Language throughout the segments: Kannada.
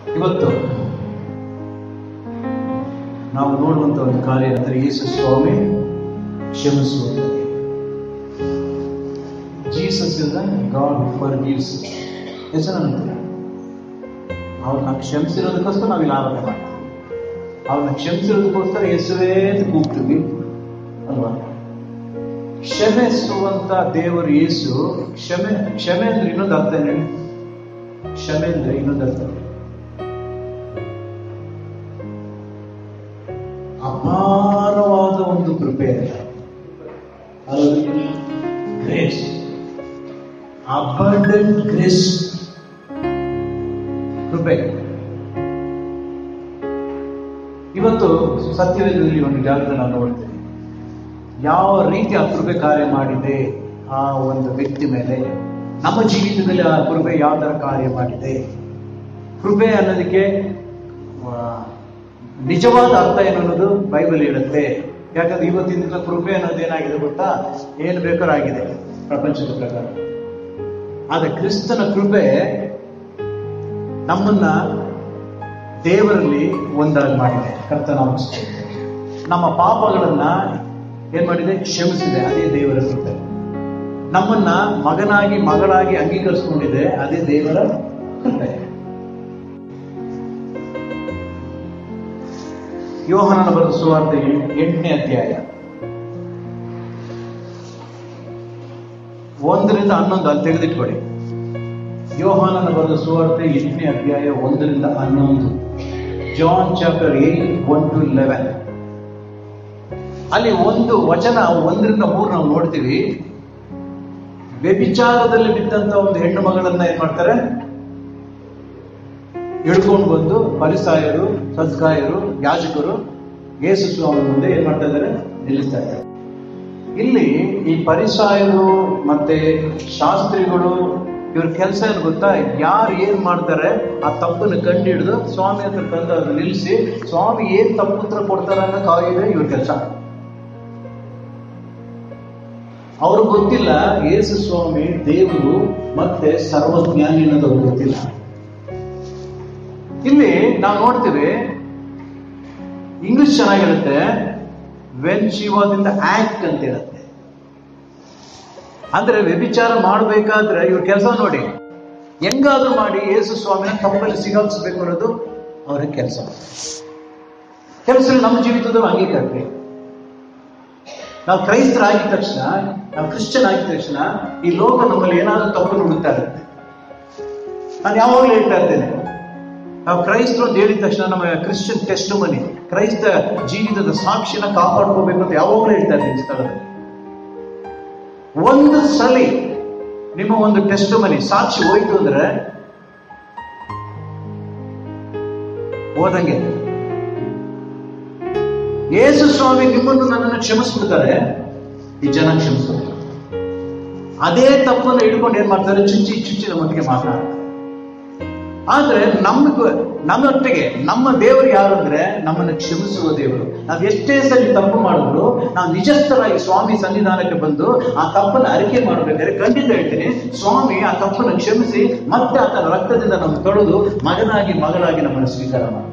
ಇವತ್ತು ನಾವು ನೋಡುವಂತ ಒಂದು ಕಾರ್ಯ ಅಂದರೆ ಯೇಸು ಸ್ವಾಮಿ ಕ್ಷಮಿಸುವುದು Jesus is God forgives ಹೆಸರು ಅವ್ರನ್ನ ಕ್ಷಮಿಸಿರೋದಕ್ಕೋಸ್ಕರ ನಾವಿಲ್ಲಿ ಆರಾಧನೆ ಮಾಡ್ತೀವಿ ಅವ್ರನ್ನ ಕ್ಷಮಿಸಿರೋದಕ್ಕೋಸ್ಕರ ಯೇಸುವೇ ಅಂತ ಕೂಗ್ತೀವಿ ಅಲ್ವಾ ಕ್ಷಮಿಸುವಂತ ದೇವರು ಯೇಸು ಕ್ಷಮೆ ಕ್ಷಮೆ ಅಂದ್ರೆ ಇನ್ನೊಂದು ಅರ್ಥ ಏನು ಹೇಳಿ? ಕ್ಷಮೆ ಅಂದ್ರೆ ಇನ್ನೊಂದು ಅರ್ಥ ಅಪಾರವಾದ ಒಂದು ಕೃಪೆ ಗ್ರೇಸ್ ಅಬಂಡೆಂಟ್ ಗ್ರೇಸ್ ಕೃಪೆ ಇವತ್ತು ಸತ್ಯವೇದದಲ್ಲಿ ಒಂದು ಜಾಗದಲ್ಲಿ ನಾವು ನೋಡ್ತೇವೆ ಯಾವ ರೀತಿ ಆ ಕೃಪೆ ಕಾರ್ಯ ಮಾಡಿದೆ ಆ ಒಂದು ವ್ಯಕ್ತಿ ಮೇಲೆ ನಮ್ಮ ಜೀವಿತದಲ್ಲಿ ಆ ಕೃಪೆ ಯಾವ ತರ ಕಾರ್ಯ ಮಾಡಿದೆ ಕೃಪೆ ಅನ್ನೋದಕ್ಕೆ ಆ, ನಿಜವಾದ ಅರ್ಥ ಏನು ಅನ್ನೋದು ಬೈಬಲ್ ಹೇಳುತ್ತೆ ಯಾಕಂದ್ರೆ ಇವತ್ತಿನ ದಿನ ಕೃಪೆ ಅನ್ನೋದು ಏನಾಗಿದೆ ಗೊತ್ತಾ ಏನು ಬೇಕಾದ್ರೂ ಆಗಿದೆ ಪ್ರಪಂಚದ ಪ್ರಕಾರ ಆದ್ರೆ ಕ್ರಿಸ್ತನ ಕೃಪೆ ನಮ್ಮನ್ನ ದೇವರಲ್ಲಿ ಒಂದಾಗಿ ಮಾಡಿದೆ ಕರ್ತನಾಮ ಸ್ತೋತ್ರ. ನಮ್ಮ ಪಾಪಗಳನ್ನ ಏನ್ ಮಾಡಿದೆ ಕ್ಷಮಿಸಿದೆ ಅದೇ ದೇವರ ಕೃಪೆ ನಮ್ಮನ್ನ ಮಗನಾಗಿ ಮಗಳಾಗಿ ಅಂಗೀಕರಿಸಿಕೊಂಡಿದೆ ಅದೇ ದೇವರ ಕೃಪೆ ಯೋಹನನ ಬರೆದ ಸುವಾರ್ತೆ ಎಂಟನೇ ಅಧ್ಯಾಯ ಒಂದರಿಂದ ಹನ್ನೊಂದು ಅಲ್ಲಿ ತೆಗೆದಿಟ್ಕೊಳ್ಳಿ ಯೋಹಾನನ ಬರೆದ ಸುವಾರ್ತೆ ಎಂಟನೇ ಅಧ್ಯಾಯ ಒಂದರಿಂದ ಹನ್ನೊಂದು John chapter eight one to eleven ಅಲ್ಲಿ ಒಂದು ವಚನ ಒಂದರಿಂದ ಮೂರು ನಾವು ನೋಡ್ತೀವಿ ವ್ಯಭಿಚಾರದಲ್ಲಿ ಬಿದ್ದಂತ ಒಂದು ಹೆಣ್ಣು ಮಗಳನ್ನ ಏನ್ ಮಾಡ್ತಾರೆ ಹಿಡ್ಕೊಂಡು ಬಂದು ಪರಿಸಾಯರು ಸದ್ಗಾಯರು ಯಾಜಕರು ಯೇಸು ಸ್ವಾಮಿ ಮುಂದೆ ಏನ್ ಮಾಡ್ತಾ ಇದ್ದಾರೆ ನಿಲ್ಲಿಸ್ತಾ ಇದ್ದಾರೆ ಇಲ್ಲಿ ಈ ಪರಿಸಾಯರು ಮತ್ತೆ ಶಾಸ್ತ್ರಿಗಳು ಇವ್ರ ಕೆಲಸ ಏನು ಗೊತ್ತಾ ಯಾರು ಏನ್ ಮಾಡ್ತಾರೆ ಆ ತಪ್ಪನ್ನು ಕಂಡು ಹಿಡಿದು ಸ್ವಾಮಿ ಹತ್ರ ತಂದು ಅದನ್ನ ನಿಲ್ಲಿಸಿ ಸ್ವಾಮಿ ಏನ್ ತಪ್ಪು ಉತ್ತರ ಕೊಡ್ತಾರೆ ಅನ್ನೋ ಕಾಯಿದೆ ಇವ್ರ ಕೆಲಸ ಅವ್ರು ಗೊತ್ತಿಲ್ಲ ಯೇಸು ಸ್ವಾಮಿ ದೇವರು ಮತ್ತೆ ಸರ್ವಜ್ಞಾನಿ ಅನ್ನೋದು ಅವ್ರಿಗೆ ಗೊತ್ತಿಲ್ಲ ಇಲ್ಲಿ ನಾವು ನೋಡ್ತೀವಿ ಇಂಗ್ಲಿಷ್ ಚೆನ್ನಾಗಿರುತ್ತೆ when she was in the act ಅಂತ ಹೇಳುತ್ತೆ ಅಂದ್ರೆ ವ್ಯಭಿಚಾರ ಮಾಡಬೇಕಾದ್ರೆ ಇವ್ರ ಕೆಲಸ ನೋಡಿ ಹೆಂಗಾದ್ರೂ ಮಾಡಿ ಯೇಸು ಸ್ವಾಮಿನ ತಪ್ಪಲ್ಲಿ ಸಿಗಾಕ್ಸ್ಬೇಕು ಅನ್ನೋದು ಅವರ ಕೆಲಸ ಕೆಲಸ ನಮ್ಮ ಜೀವಿತದಲ್ಲಿ ಅಂಗೀಕಾರಕ್ಕೆ ನಾವು ಕ್ರೈಸ್ತರಾಗಿದ ತಕ್ಷಣ ನಾವು ಕ್ರಿಶ್ಚಿಯನ್ ಆಗಿದ ತಕ್ಷಣ ಈ ಲೋಕ ನಮ್ಮಲ್ಲಿ ಏನಾದ್ರೂ ತಪ್ಪನ್ನು ಹುಡುಕ್ತಾ ಇರುತ್ತೆ ನಾನು ಯಾವಾಗಲೂ ಹೇಳ್ತಾ ಇರ್ತೇನೆ ನಾವು ಕ್ರೈಸ್ತರು ಅಂತ ಹೇಳಿದ ತಕ್ಷಣ ನಮ್ಮ ಕ್ರಿಶ್ಚಿಯನ್ ಟೆಸ್ಟ್ ಮನಿ ಕ್ರೈಸ್ತ ಜೀವಿತದ ಸಾಕ್ಷಿನ ಕಾಪಾಡ್ಕೋಬೇಕು ಅಂತ ಯಾವಾಗಲೂ ಹೇಳ್ತಾ ಇದ್ದೀನಿ ಈ ಸ್ಥಳದಲ್ಲಿ ಒಂದು ಸಲಿ ನಿಮ್ಮ ಒಂದು ಟೆಸ್ಟ್ ಮನಿ ಸಾಕ್ಷಿ ಹೋಯ್ತು ಅಂದ್ರೆ ಹೋದಂಗೆ ಯೇಸು ಸ್ವಾಮಿ ನಿಮ್ಮನ್ನು ನನ್ನನ್ನು ಕ್ಷಮಿಸ್ಬಿಡ್ತಾರೆ ಈ ಜನ ಕ್ಷಮಿಸ್ತಾರೆ ಅದೇ ತಪ್ಪನ್ನು ಹಿಡ್ಕೊಂಡು ಏನ್ ಮಾಡ್ತಾರೆ ಚುಚ್ಚಿ ಚುಚ್ಚಿ ನಮ್ಮೊಟ್ಟಿಗೆ ಮಾತನಾಡ್ತಾರೆ ಆದ್ರೆ ನಮ್ಗ ನಮ್ಮೊಟ್ಟಿಗೆ ನಮ್ಮ ದೇವರು ಯಾರು ಅಂದ್ರೆ ನಮ್ಮನ್ನು ಕ್ಷಮಿಸುವ ದೇವರು ನಾವು ಎಷ್ಟೇ ಸರಿ ತಪ್ಪು ಮಾಡಿದ್ರು ನಾವು ನಿಜಸ್ಥರಾಗಿ ಸ್ವಾಮಿ ಸನ್ನಿಧಾನಕ್ಕೆ ಬಂದು ಆ ತಪ್ಪನ್ನು ಅರಿಕೆ ಮಾಡಬೇಕಾದ್ರೆ ಖಂಡಿತ ಹೇಳ್ತೀನಿ ಸ್ವಾಮಿ ಆ ತಪ್ಪನ್ನು ಕ್ಷಮಿಸಿ ಮತ್ತೆ ಆತನ ರಕ್ತದಿಂದ ನಮ್ಮನ್ನು ತೊಳೆದು ಮಗನಾಗಿ ಮಗಳಾಗಿ ನಮ್ಮನ್ನು ಸ್ವೀಕಾರ ಮಾಡ್ತಾರೆ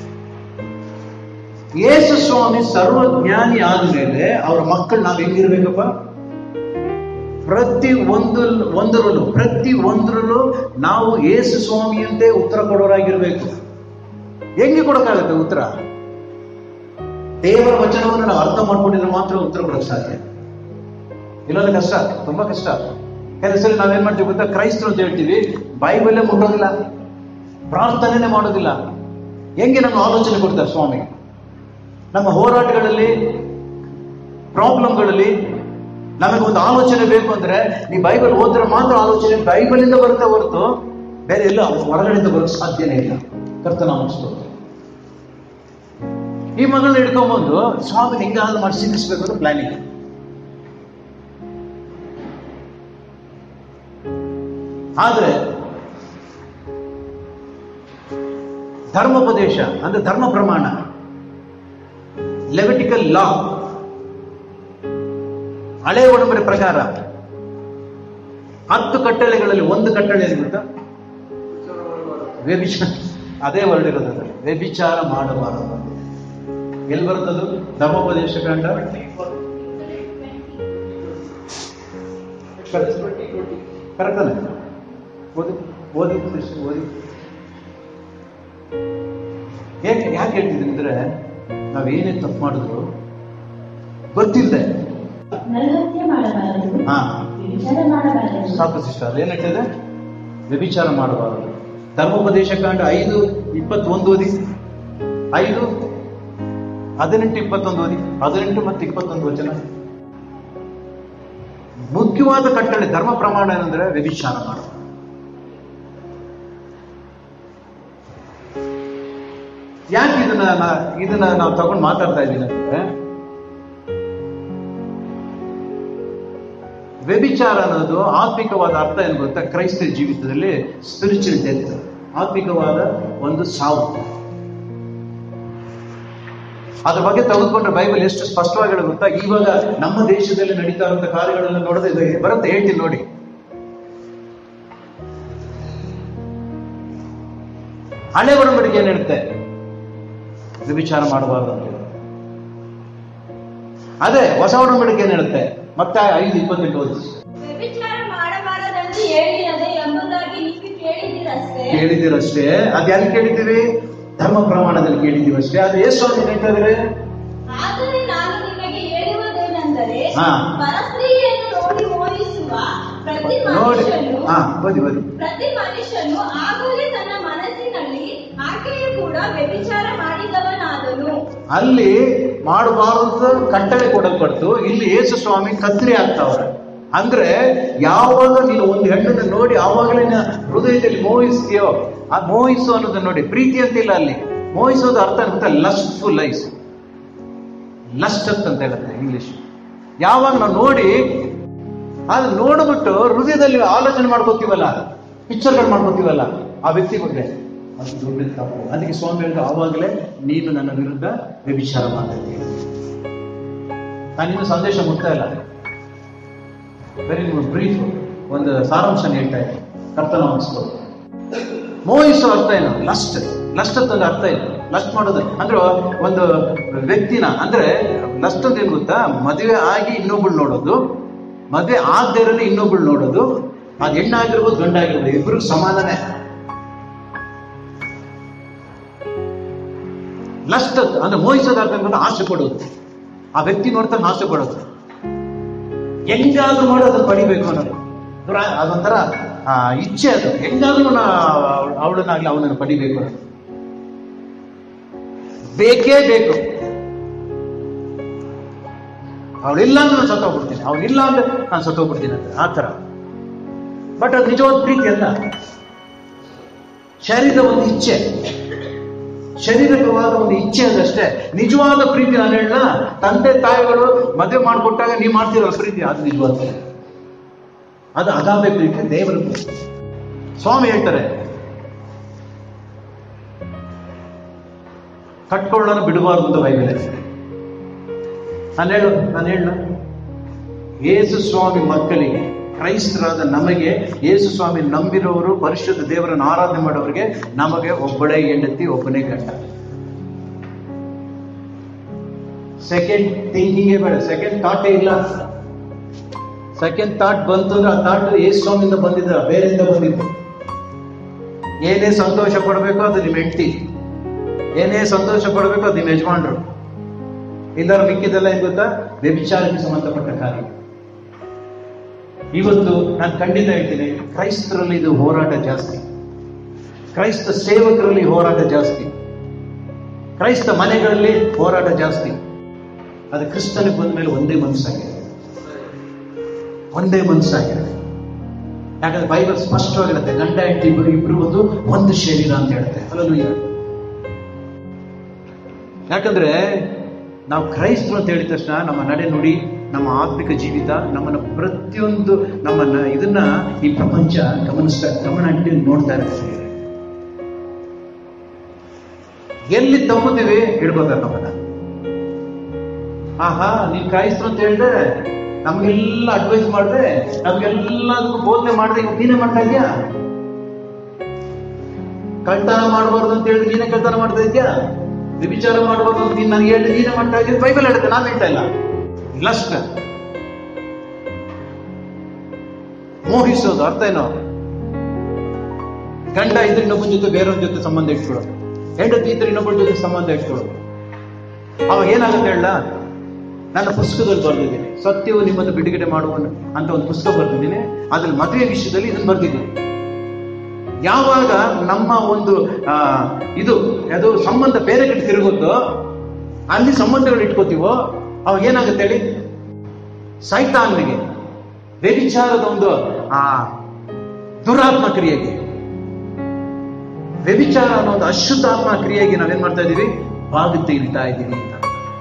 ಯೇಸು ಸ್ವಾಮಿ ಸರ್ವಜ್ಞಾನಿ ಆದ್ಮೇಲೆ ಅವರ ಮಕ್ಕಳು ನಾವು ಹೆಂಗಿರ್ಬೇಕಪ್ಪ ಪ್ರತಿ ಒಂದು ಒಂದರಲ್ಲೂ ಪ್ರತಿ ಒಂದರಲ್ಲೂ ನಾವು ಯೇಸು ಸ್ವಾಮಿಯಂತೆ ಉತ್ತರ ಕೊಡೋರಾಗಿರ್ಬೇಕು ಹೆಂಗೆ ಕೊಡಕ್ಕಾಗುತ್ತೆ ಉತ್ತರ ದೇವರ ವಚನವನ್ನು ನಾವು ಅರ್ಥ ಮಾಡ್ಕೊಂಡಿದ್ರೆ ಮಾತ್ರ ಉತ್ತರ ಕೊಡಕ್ ಸಾಧ್ಯ ಇಲ್ಲೊಂದು ಕಷ್ಟ ತುಂಬಾ ಕಷ್ಟ ಕೆಲವು ಸಲ ನಾವೇನ್ ಮಾಡ್ತೀವಿ ಗೊತ್ತಾ ಕ್ರೈಸ್ತರು ಅಂತ ಹೇಳ್ತೀವಿ ಬೈಬಲ್ಲೇ ಮುಟ್ಟೋದಿಲ್ಲ ಪ್ರಾರ್ಥನೆನೇ ಮಾಡೋದಿಲ್ಲ ಹೆಂಗೆ ನಮ್ಮ ಆಲೋಚನೆ ಕೊಡ್ತಾರೆ ಸ್ವಾಮಿ ನಮ್ಮ ಹೋರಾಟಗಳಲ್ಲಿ ಪ್ರಾಬ್ಲಮ್ಗಳಲ್ಲಿ ನಮಗೆ ಒಂದು ಆಲೋಚನೆ ಬೇಕು ಅಂದ್ರೆ ನೀ ಬೈಬಲ್ ಓದಿದ್ರೆ ಮಾತ್ರ ಆಲೋಚನೆ ಬೈಬಲಿಂದ ಬರುತ್ತೆ ಹೊರತು ಬೇರೆ ಎಲ್ಲ ಹೊರಗಡೆಯಿಂದ ಬರೋಕ್ಕೆ ಸಾಧ್ಯನೇ ಇಲ್ಲ ಕರ್ತನಾಮ ಸ್ತೋತ್ರ ಈ ಮಗಳನ್ನ ಹಿಡ್ಕೊಂಡ್ಬಂದು ಸ್ವಾಮಿ ಹೆಂಗಾದ್ರೂ ಮಾಡಿ ಸಿಕ್ಕಿಸ್ಬೇಕು ಅಂತ ಪ್ಲಾನಿಂಗ್ ಆದ್ರೆ ಧರ್ಮೋಪದೇಶ ಅಂದ್ರೆ ಧರ್ಮ ಪ್ರಮಾಣ ಲೆವಿಟಿಕಲ್ ಲಾ ಹಳೆ ಒಡಂಬರೆ ಪ್ರಕಾರ ಹತ್ತು ಕಟ್ಟಳೆಗಳಲ್ಲಿ ಒಂದು ಕಟ್ಟಳೆ ಏನು ಗೊತ್ತಾ ವ್ಯಭಿಚಾರ ಅದೇ ವರ್ಡ್ ಇರೋದು ಅದ್ರಲ್ಲಿ. ವ್ಯಭಿಚಾರ ಮಾಡಬಾರದು ಎಲ್ಲಿ ಬರುತ್ತದು ಧರ್ಮೋಪದೇಶ ಕಂಡ ಕರೆಕ್ಟ್ ತಾನೆ ಓದಿ ಓದಿ ಸಿಸ್ಟರ್, ಓದಿ ಯಾಕೆ ಯಾಕೆ ಹೇಳ್ತಿದ್ದೀನಿ ಅಂದ್ರೆ ನಾವೇನೇ ತಪ್ಪು ಮಾಡಿದ್ರು ಗೊತ್ತಿಲ್ಲದೆ ನರಹತ್ಯೆ ಮಾಡಬಾರದು ಹಾ ವಿಚಾರ ಮಾಡಬಾರದು ಸಾಕು ಸಿಸ್ಟರ್ ಅಲ್ಲಿ ಏನ್ ಹೇಳ್ತಿದೆ ವ್ಯಭಿಚಾರ ಮಾಡಬಾರದು ಧರ್ಮೋಪದೇಶ ಕಾಂಡ ಐದು ಇಪ್ಪತ್ತೊಂದು ಓದಿ ಐದು ಹದಿನೆಂಟು ಇಪ್ಪತ್ತೊಂದು ಓದಿ ಹದಿನೆಂಟು ಮತ್ತು ಇಪ್ಪತ್ತೊಂದು ವಚನ ಮುಖ್ಯವಾದ ಕಟ್ಟಳೆ ಧರ್ಮ ಪ್ರಮಾಣ ಏನಂದ್ರೆ ವ್ಯಭಿಚಾರ ಮಾಡೋದು ಯಾಕೆ ಇದನ್ನ ನಾ- ಇದನ್ನ ನಾವು ತಗೊಂಡು ಮಾತಾಡ್ತಾ ಇದ್ದೀನಿ ಅಂದ್ರೆ ವ್ಯಭಿಚಾರ ಅನ್ನೋದು ಆತ್ಮಿಕವಾದ ಅರ್ಥ ಏನು ಗೊತ್ತಾ ಕ್ರೈಸ್ತ ಜೀವಿತದಲ್ಲಿ ಸ್ಪಿರಿಚುವಲ್ ಡೆತ್ ಆತ್ಮಿಕವಾದ ಒಂದು ಸಾವು ಅದ್ರ ಬಗ್ಗೆ ತೆಗೆದುಕೊಂಡ್ರೆ ಬೈಬಲ್ ಎಷ್ಟು ಸ್ಪಷ್ಟವಾಗಿ ಹೇಳೋದು ಗೊತ್ತಾ ಇವಾಗ ನಮ್ಮ ದೇಶದಲ್ಲಿ ನಡೀತಾ ಇರುವಂತ ಕಾರ್ಯಗಳನ್ನ ನೋಡದೆ ಇದು ಬರುತ್ತೆ ಹೇಳ್ತೀನಿ ನೋಡಿ ಹಳೆ ಒಡಂಬಡಿಕೆ ಏನ್ ಹೇಳುತ್ತೆ ವ್ಯಭಿಚಾರ ಮಾಡಬಾರ್ದು ಅಂತ ಹೇಳಿ. ಅದೇ ಹೊಸ ಒಡಂಬಡಿಕೆ ಏನ್ ಹೇಳುತ್ತೆ ಮತ್ತೆ ಐದು ಇಪ್ಪತ್ತೆಂಟು ಓದಿ ವ್ಯಭಿಚಾರ ಮಾಡಬಾರದೆಂದು ಹೇಳಿರದೆ ಎಂಬುದಾಗಿ ನೀವು ಕೇಳಿದಿರಷ್ಟೇ ಕೇಳಿದಿರಷ್ಟೇ ಅದ್ ಎಲ್ಲಿ ಕೇಳಿದ್ದೀವಿ ಧರ್ಮ ಪ್ರಮಾಣದಲ್ಲಿ ಕೇಳಿದ್ದೀವಿ ಅಷ್ಟೇ ಅದು ಎಷ್ಟು ಸ್ವಾಮಿ ಹೇಳ್ತಾ ಇದಾರೆ ಆದರೆ ನಾನು ನಿಮಗೆ ಹೇಳುವುದೇನೆಂದರೆ ಹಾ. ಪರಸ್ತ್ರೀಯನ್ನು ನೋಡಿ ಮೋಹಿಸುವ ಪ್ರತಿ ನೋಡಿ ಮನುಷ್ಯನು ಹಾ ಓದಿ ಓದಿ ಪ್ರತಿ ಮನುಷ್ಯನು ಆಗಲೇ ತನ್ನ ಮನಸ್ಸಿನಲ್ಲಿ ಆಕೆಯು ಕೂಡ ವ್ಯಭಿಚಾರ ಮಾಡಿದವನಾದನು ಅಲ್ಲಿ ಮಾಡಬಾರದು ಕಟ್ಟಳೆ ಕೊಡಲ್ಪಡ್ತು ಇಲ್ಲಿ ಯೇಸು ಸ್ವಾಮಿ ಕತ್ರಿ ಆಗ್ತಾವ್ರೆ ಅಂದ್ರೆ ಯಾವಾಗ ನೀನು ಒಂದು ಹೆಣ್ಣನ್ನ ನೋಡಿ ಆವಾಗಲೇ ನಿನ್ನ ಹೃದಯದಲ್ಲಿ ಮೋಹಿಸ್ತೀಯೋ ಆ ಮೋಹಿಸು ಅನ್ನೋದನ್ನ ನೋಡಿ ಪ್ರೀತಿ ಅಂತಿಲ್ಲ ಅಲ್ಲಿ ಮೋಹಿಸೋದು ಅರ್ಥ ಅಂತ ಲಸ್ಟ್ಫುಲ್ ಲೈಸ್ ಲಸ್ಟ್ ಅಂತ ಹೇಳುತ್ತೆ ಇಂಗ್ಲಿಷ್ ಯಾವಾಗ ನಾವು ನೋಡಿ ಅದು ನೋಡ್ಬಿಟ್ಟು ಹೃದಯದಲ್ಲಿ ಆಲೋಚನೆ ಮಾಡ್ಕೋತೀವಲ್ಲ ಪಿಕ್ಚರ್ಗಳು ಮಾಡ್ಕೋತೀವಲ್ಲ ಆ ವ್ಯಕ್ತಿ ಬಗ್ಗೆ ಅದು ದೊಡ್ಡ ತಪ್ಪು ಅದಕ್ಕೆ ಸ್ವಾಮಿ ಹೇಳಿದ ಆವಾಗಲೇ ನೀನು ನನ್ನ ವಿರುದ್ಧ ವ್ಯಭಿಚಾರ ಮಾಡ್ತಿದ್ದೀನಿ ನಾನಿನ್ನು ಸಂದೇಶ ಮುಟ್ತಾ ಇಲ್ಲ ಬರೀ ನಿಮ್ಮ ಬ್ರೀಫ್ ಒಂದು ಸಾರಾಂಶ ಹೇಳ್ತಾ ಇದ್ದೀನಿ ಕರ್ತನ ಅನಿಸ್ಬೋದು ಮೋಹಿಸೋ ಅರ್ಥ ಏನು ಲಸ್ಟ್ ಲಸ್ಟ್ ಅಂತಂದ್ರೆ ಅರ್ಥ ಏನು ಲಸ್ಟ್ ಮಾಡೋದು ಅಂದ್ರೆ ಒಂದು ವ್ಯಕ್ತಿನ ಅಂದ್ರೆ ಲಸ್ಟ್ ಅಂತ ಏನು ಗೊತ್ತಾ ಮದುವೆ ಆಗಿ ಇನ್ನೊಬ್ಳು ನೋಡೋದು ಮದುವೆ ಆಗದೇ ಇರೋದು ಇನ್ನೊಬ್ಳು ನೋಡೋದು ಅದು ಹೆಣ್ಣಾಗಿರ್ಬೋದು ಗಂಡಾಗಿರ್ಬೋದು ಇಬ್ರಿಗೂ ಸಮಾನನೇ ಲಸ್ಟ್ ಅಂದ್ರೆ ಮೋಹಿಸೋದು ಅರ್ಥ ಅಂದ್ರೆ ಆಸೆ ಪಡೋದು ಆ ವ್ಯಕ್ತಿ ನೋಡ್ತಾನೆ ಆಸೆ ಪಡೋದು ಹೆಂಗಾದ್ರೂ ಮಾಡಿ ಅದನ್ನ ಪಡಿಬೇಕು ಅನ್ನೋದು ದುರ- ಅದೊಂಥರ ಆ, ಇಚ್ಛೆ ಅದು ಹೆಂಗಾದ್ರೂ ನಾ ಅವಳನ್ನಾಗ್ಲಿ ಅವನನ್ನು ಪಡಿಬೇಕು ಅನ್ನೋದು ಬೇಕೇ ಬೇಕು ಅವಳಿಲ್ಲ ಅಂದ್ರೆ ನಾನು ಸತ್ತೋಗ್ಬಿಡ್ತೀನಿ ಅವನಿಲ್ಲ ಅಂದ್ರೆ ನಾನು ಸತ್ತೋಗ್ಬಿಡ್ತೀನಿ ಅಂತ ಆ ಥರ ಬಟ್ ಅದು ನಿಜವಾದ ಪ್ರೀತಿ ಅಲ್ಲ ಶರೀರದ ಒಂದು ಇಚ್ಛೆ ಶರೀರಕವಾದ ಒಂದು ಇಚ್ಛೆ ಅದಷ್ಟೇ ನಿಜವಾದ ಪ್ರೀತಿ ನಾನು ಹೇಳ ತಂದೆ ತಾಯಿಗಳು ಮದುವೆ ಮಾಡಿಕೊಟ್ಟಾಗ ನೀವು ಮಾಡ್ತಿರಲ್ಲ ಪ್ರೀತಿ ಅದು ನಿಜವಾದ ಪ್ರೀತಿ. ಅದು ಅಗಾಧ ಪ್ರೀತಿ ದೇವರ ಪ್ರೀತಿ ಸ್ವಾಮಿ ಹೇಳ್ತಾರೆ ಕಟ್ಕೊಳ್ಳೋಣ ಬಿಡಬಾರ್ದು ಅಂತ ಬೈಬಲ್ ನಾನು ಹೇಳು ನಾನು ಹೇಳ ಯೇಸು ಸ್ವಾಮಿ ಮಕ್ಕಳಿಗೆ ಕ್ರೈಸ್ತರಾದ ನಮಗೆ ಯೇಸು ಸ್ವಾಮಿ ನಂಬಿರೋರು ಪರಿಶುದ್ಧ ದೇವರನ್ನು ಆರಾಧನೆ ಮಾಡೋರಿಗೆ ನಮಗೆ ಒಬ್ಬಳೇ ಹೆಂಡತಿ ಒಬ್ಬನೇ ಗಂಡ ಸೆಕೆಂಡ್ ಥಿಂಕಿಂಗೇ ಬೇಡ ಸೆಕೆಂಡ್ ಥಾಟೇ ಇಲ್ಲ ಸೆಕೆಂಡ್ ಥಾಟ್ ಬಂತು ಅಂದ್ರೆ ಆ ಥಾಟ್ ಯೇಸು ಸ್ವಾಮಿಯಿಂದ ಬಂದಿದ್ದ ಬೇರೆಯಿಂದ ಬಂದಿದ್ದು ಏನೇ ಸಂತೋಷ ಪಡಬೇಕು ಅದು ನಿಮ್ಮ ಹೆಂಡತಿ ಏನೇ ಸಂತೋಷ ಪಡಬೇಕು ಅದು ನಿಮ್ಮ ಯಜಮಾನ್ರು ಇಲ್ಲರ ಮಿಕ್ಕಿದೆಲ್ಲ ಏನ್ ಗೊತ್ತಾ ವ್ಯಭಿಚಾರಕ್ಕೆ ಸಂಬಂಧಪಟ್ಟ ಕಾರ್ಯ ಇವತ್ತು ನಾನು ಖಂಡಿತ ಹೇಳ್ತೀನಿ ಕ್ರೈಸ್ತರಲ್ಲಿ ಇದು ಹೋರಾಟ ಜಾಸ್ತಿ ಕ್ರೈಸ್ತ ಸೇವಕರಲ್ಲಿ ಹೋರಾಟ ಜಾಸ್ತಿ ಕ್ರೈಸ್ತ ಮನೆಗಳಲ್ಲಿ ಹೋರಾಟ ಜಾಸ್ತಿ ಅದು ಕ್ರಿಸ್ತನಿಗೆ ಬಂದ ಮೇಲೆ ಒಂದೇ ಮನಸ್ಸಾಗಿದೆ ಒಂದೇ ಮನಸ್ಸಾಗಿದೆ ಯಾಕಂದ್ರೆ ಬೈಬಲ್ ಸ್ಪಷ್ಟವಾಗಿರುತ್ತೆ ಗಂಡ ಹೆಂಡತಿ ಇಬ್ಬರು ಇಬ್ರು ಒಂದು ಒಂದು ಶರೀರ ಅಂತ ಹೇಳುತ್ತೆ ಅಲ್ಲೂ ಯಾಕಂದ್ರೆ ನಾವು ಕ್ರೈಸ್ತರು ಅಂತ ಹೇಳಿದ ತಕ್ಷಣ ನಮ್ಮ ನಡೆ ನುಡಿ ನಮ್ಮ ಆತ್ಮಿಕ ಜೀವಿತ ನಮ್ಮನ್ನ ಪ್ರತಿಯೊಂದು ನಮ್ಮನ್ನ ಇದನ್ನ ಈ ಪ್ರಪಂಚ ಗಮನಿಸ್ತಾ ಗಮನ ಇಟ್ಟು ನೋಡ್ತಾ ಇರುತ್ತೆ ಎಲ್ಲಿ ತಪ್ಪುತ್ತೀವಿ ಹಿಡ್ಕೋತಾರೆ ನಮ್ಮನ್ನ ಆಹಾ ನೀನ್ ಕ್ರೈಸ್ತರು ಅಂತ ಹೇಳಿದ್ರೆ ನಮ್ಗೆಲ್ಲ ಅಡ್ವೈಸ್ ಮಾಡಿದ್ರೆ ನಮ್ಗೆಲ್ಲದಕ್ಕೂ ಬೋಧನೆ ಮಾಡಿದ್ರೆ ಈಗ ನೀನೇ ಮಾಡ್ತಾ ಇದೀಯಾ ಕಳ್ತನ ಮಾಡಬಾರ್ದು ಅಂತ ಹೇಳಿ ನೀನೇ ಕಳ್ತನ ಮಾಡ್ತಾ ಇದ್ಯಾ ವಿಚಾರ ಮಾಡಬಾರ್ದು ಅಂತ ನೀನ್ ನನಗೆ ಹೇಳಿ ನೀನೇ ಮಾಡ್ತಾ ಇದ್ದೀನಿ ಬೈಬಲ್ ಹೇಳುತ್ತೆ ನಾನು ಹೇಳ್ತಾ ಇಲ್ಲ ಲಸ್ಟ್ ಮೋಹಿಸೋದು ಅರ್ಥ ಏನೋ ಗಂಡ ಇದ್ರೆ ಇನ್ನೊಬ್ಬನ ಜೊತೆ ಬೇರೊಂದ್ ಜೊತೆ ಸಂಬಂಧ ಇಟ್ಕೊಳ್ಳೋದು ಹೆಂಡತಿ ಇದ್ರೆ ಇನ್ನೊಬ್ಬರ ಜೊತೆ ಸಂಬಂಧ ಇಟ್ಕೊಳ್ಳೋದು ಅವಾಗ ಏನಾಗುತ್ತೆ ಹೇಳ ನನ್ನ ಪುಸ್ತಕದಲ್ಲಿ ಬರೆದಿದ್ದೀನಿ ಸತ್ಯವು ನಿಮ್ಮನ್ನು ಬಿಡುಗಡೆ ಮಾಡುವ ಅಂತ ಒಂದು ಪುಸ್ತಕ ಬರೆದಿದ್ದೀನಿ ಅದ್ರಲ್ಲಿ ಮದುವೆ ವಿಷಯದಲ್ಲಿ ಇದನ್ನು ಬರೆದಿದ್ದೀನಿ ಯಾವಾಗ ನಮ್ಮ ಒಂದು ಆ, ಇದು ಅದು ಸಂಬಂಧ ಬೇರೆ ಕಡೆ ತಿರುಗುತ್ತೋ ಅಲ್ಲಿ ಸಂಬಂಧಗಳು ಇಟ್ಕೋತೀವೋ ಅವಾಗ ಏನಾಗುತ್ತೆ ಹೇಳಿ ಸೈತಾನ್ನಿಗೆ ವ್ಯಭಿಚಾರದ ಒಂದು ಆ ದುರಾತ್ಮ ಕ್ರಿಯೆಗೆ ವ್ಯಭಿಚಾರ ಅನ್ನೋ ಒಂದು ಅಶುದ್ಧಾತ್ಮ ಕ್ರಿಯೆಗೆ ನಾವೇನ್ ಮಾಡ್ತಾ ಇದೀವಿ ಬಾಗುತ್ತಿ ಇಡ್ತಾ ಇದ್ದೀವಿ ಅಂತ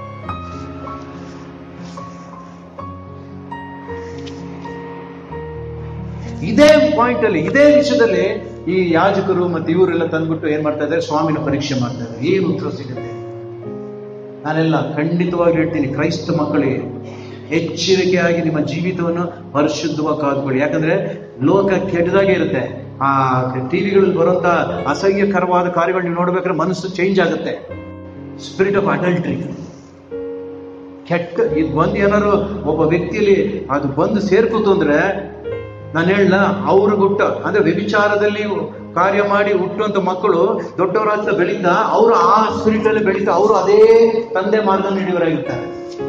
ಇದೇ ಪಾಯಿಂಟ್ ಅಲ್ಲಿ ಇದೇ ವಿಷಯದಲ್ಲಿ ಈ ಯಾಜಕರು ಮತ್ತೆ ಇವರೆಲ್ಲ ತಂದ್ಬಿಟ್ಟು ಏನ್ ಮಾಡ್ತಾ ಇದ್ದಾರೆ ಸ್ವಾಮಿನ ಪರೀಕ್ಷೆ ಮಾಡ್ತಾ ಇದ್ದಾರೆ ಏನು ಉತ್ತರ ಸಿಗುತ್ತೆ ನಾನೆಲ್ಲ ಖಂಡಿತವಾಗಿ ಹೇಳ್ತೀನಿ ಕ್ರೈಸ್ತ ಮಕ್ಕಳಿಗೆ ಎಚ್ಚರಿಕೆಯಾಗಿ ನಿಮ್ಮ ಜೀವಿತವನ್ನು ಪರಿಶುದ್ಧವಾಗಿ ಕಾದುಕೊಳ್ಳಿ ಯಾಕಂದ್ರೆ ಲೋಕ ಕೆಟ್ಟದಾಗೆ ಇರುತ್ತೆ ಆ ಟಿವಿಗಳಲ್ಲಿ ಬರುವಂತ ಅಸಹ್ಯಕರವಾದ ಕಾರ್ಯಗಳು ನೀವು ನೋಡ್ಬೇಕಾದ್ರೆ ಮನಸ್ಸು ಚೇಂಜ್ ಆಗುತ್ತೆ ಸ್ಪಿರಿಟ್ ಆಫ್ ಅಡಲ್ಟ್ರಿ ಕೆಟ್ಟ ಇದು ಬಂದು ಏನಾದ್ರು ಒಬ್ಬ ವ್ಯಕ್ತಿಯಲ್ಲಿ ಅದು ಬಂದು ಸೇರ್ಕೊತು ಅಂದ್ರೆ ನಾನು ಹೇಳ ಅವ್ರು ಹುಟ್ಟ ಅಂದ್ರೆ ವ್ಯಭಿಚಾರದಲ್ಲಿ ಕಾರ್ಯ ಮಾಡಿ ಹುಟ್ಟುವಂತ ಮಕ್ಕಳು ದೊಡ್ಡವರಾಗ್ತಾ ಬೆಳೀತಾ ಅವರು ಆ ಸ್ಪಿರಿಟ್ ಅಲ್ಲಿ ಬೆಳೀತಾ ಅವರು ಅದೇ ತಂದೆ ಮಾರ್ಗ ನೀಡಿವರಾಗಿರ್ತಾರೆ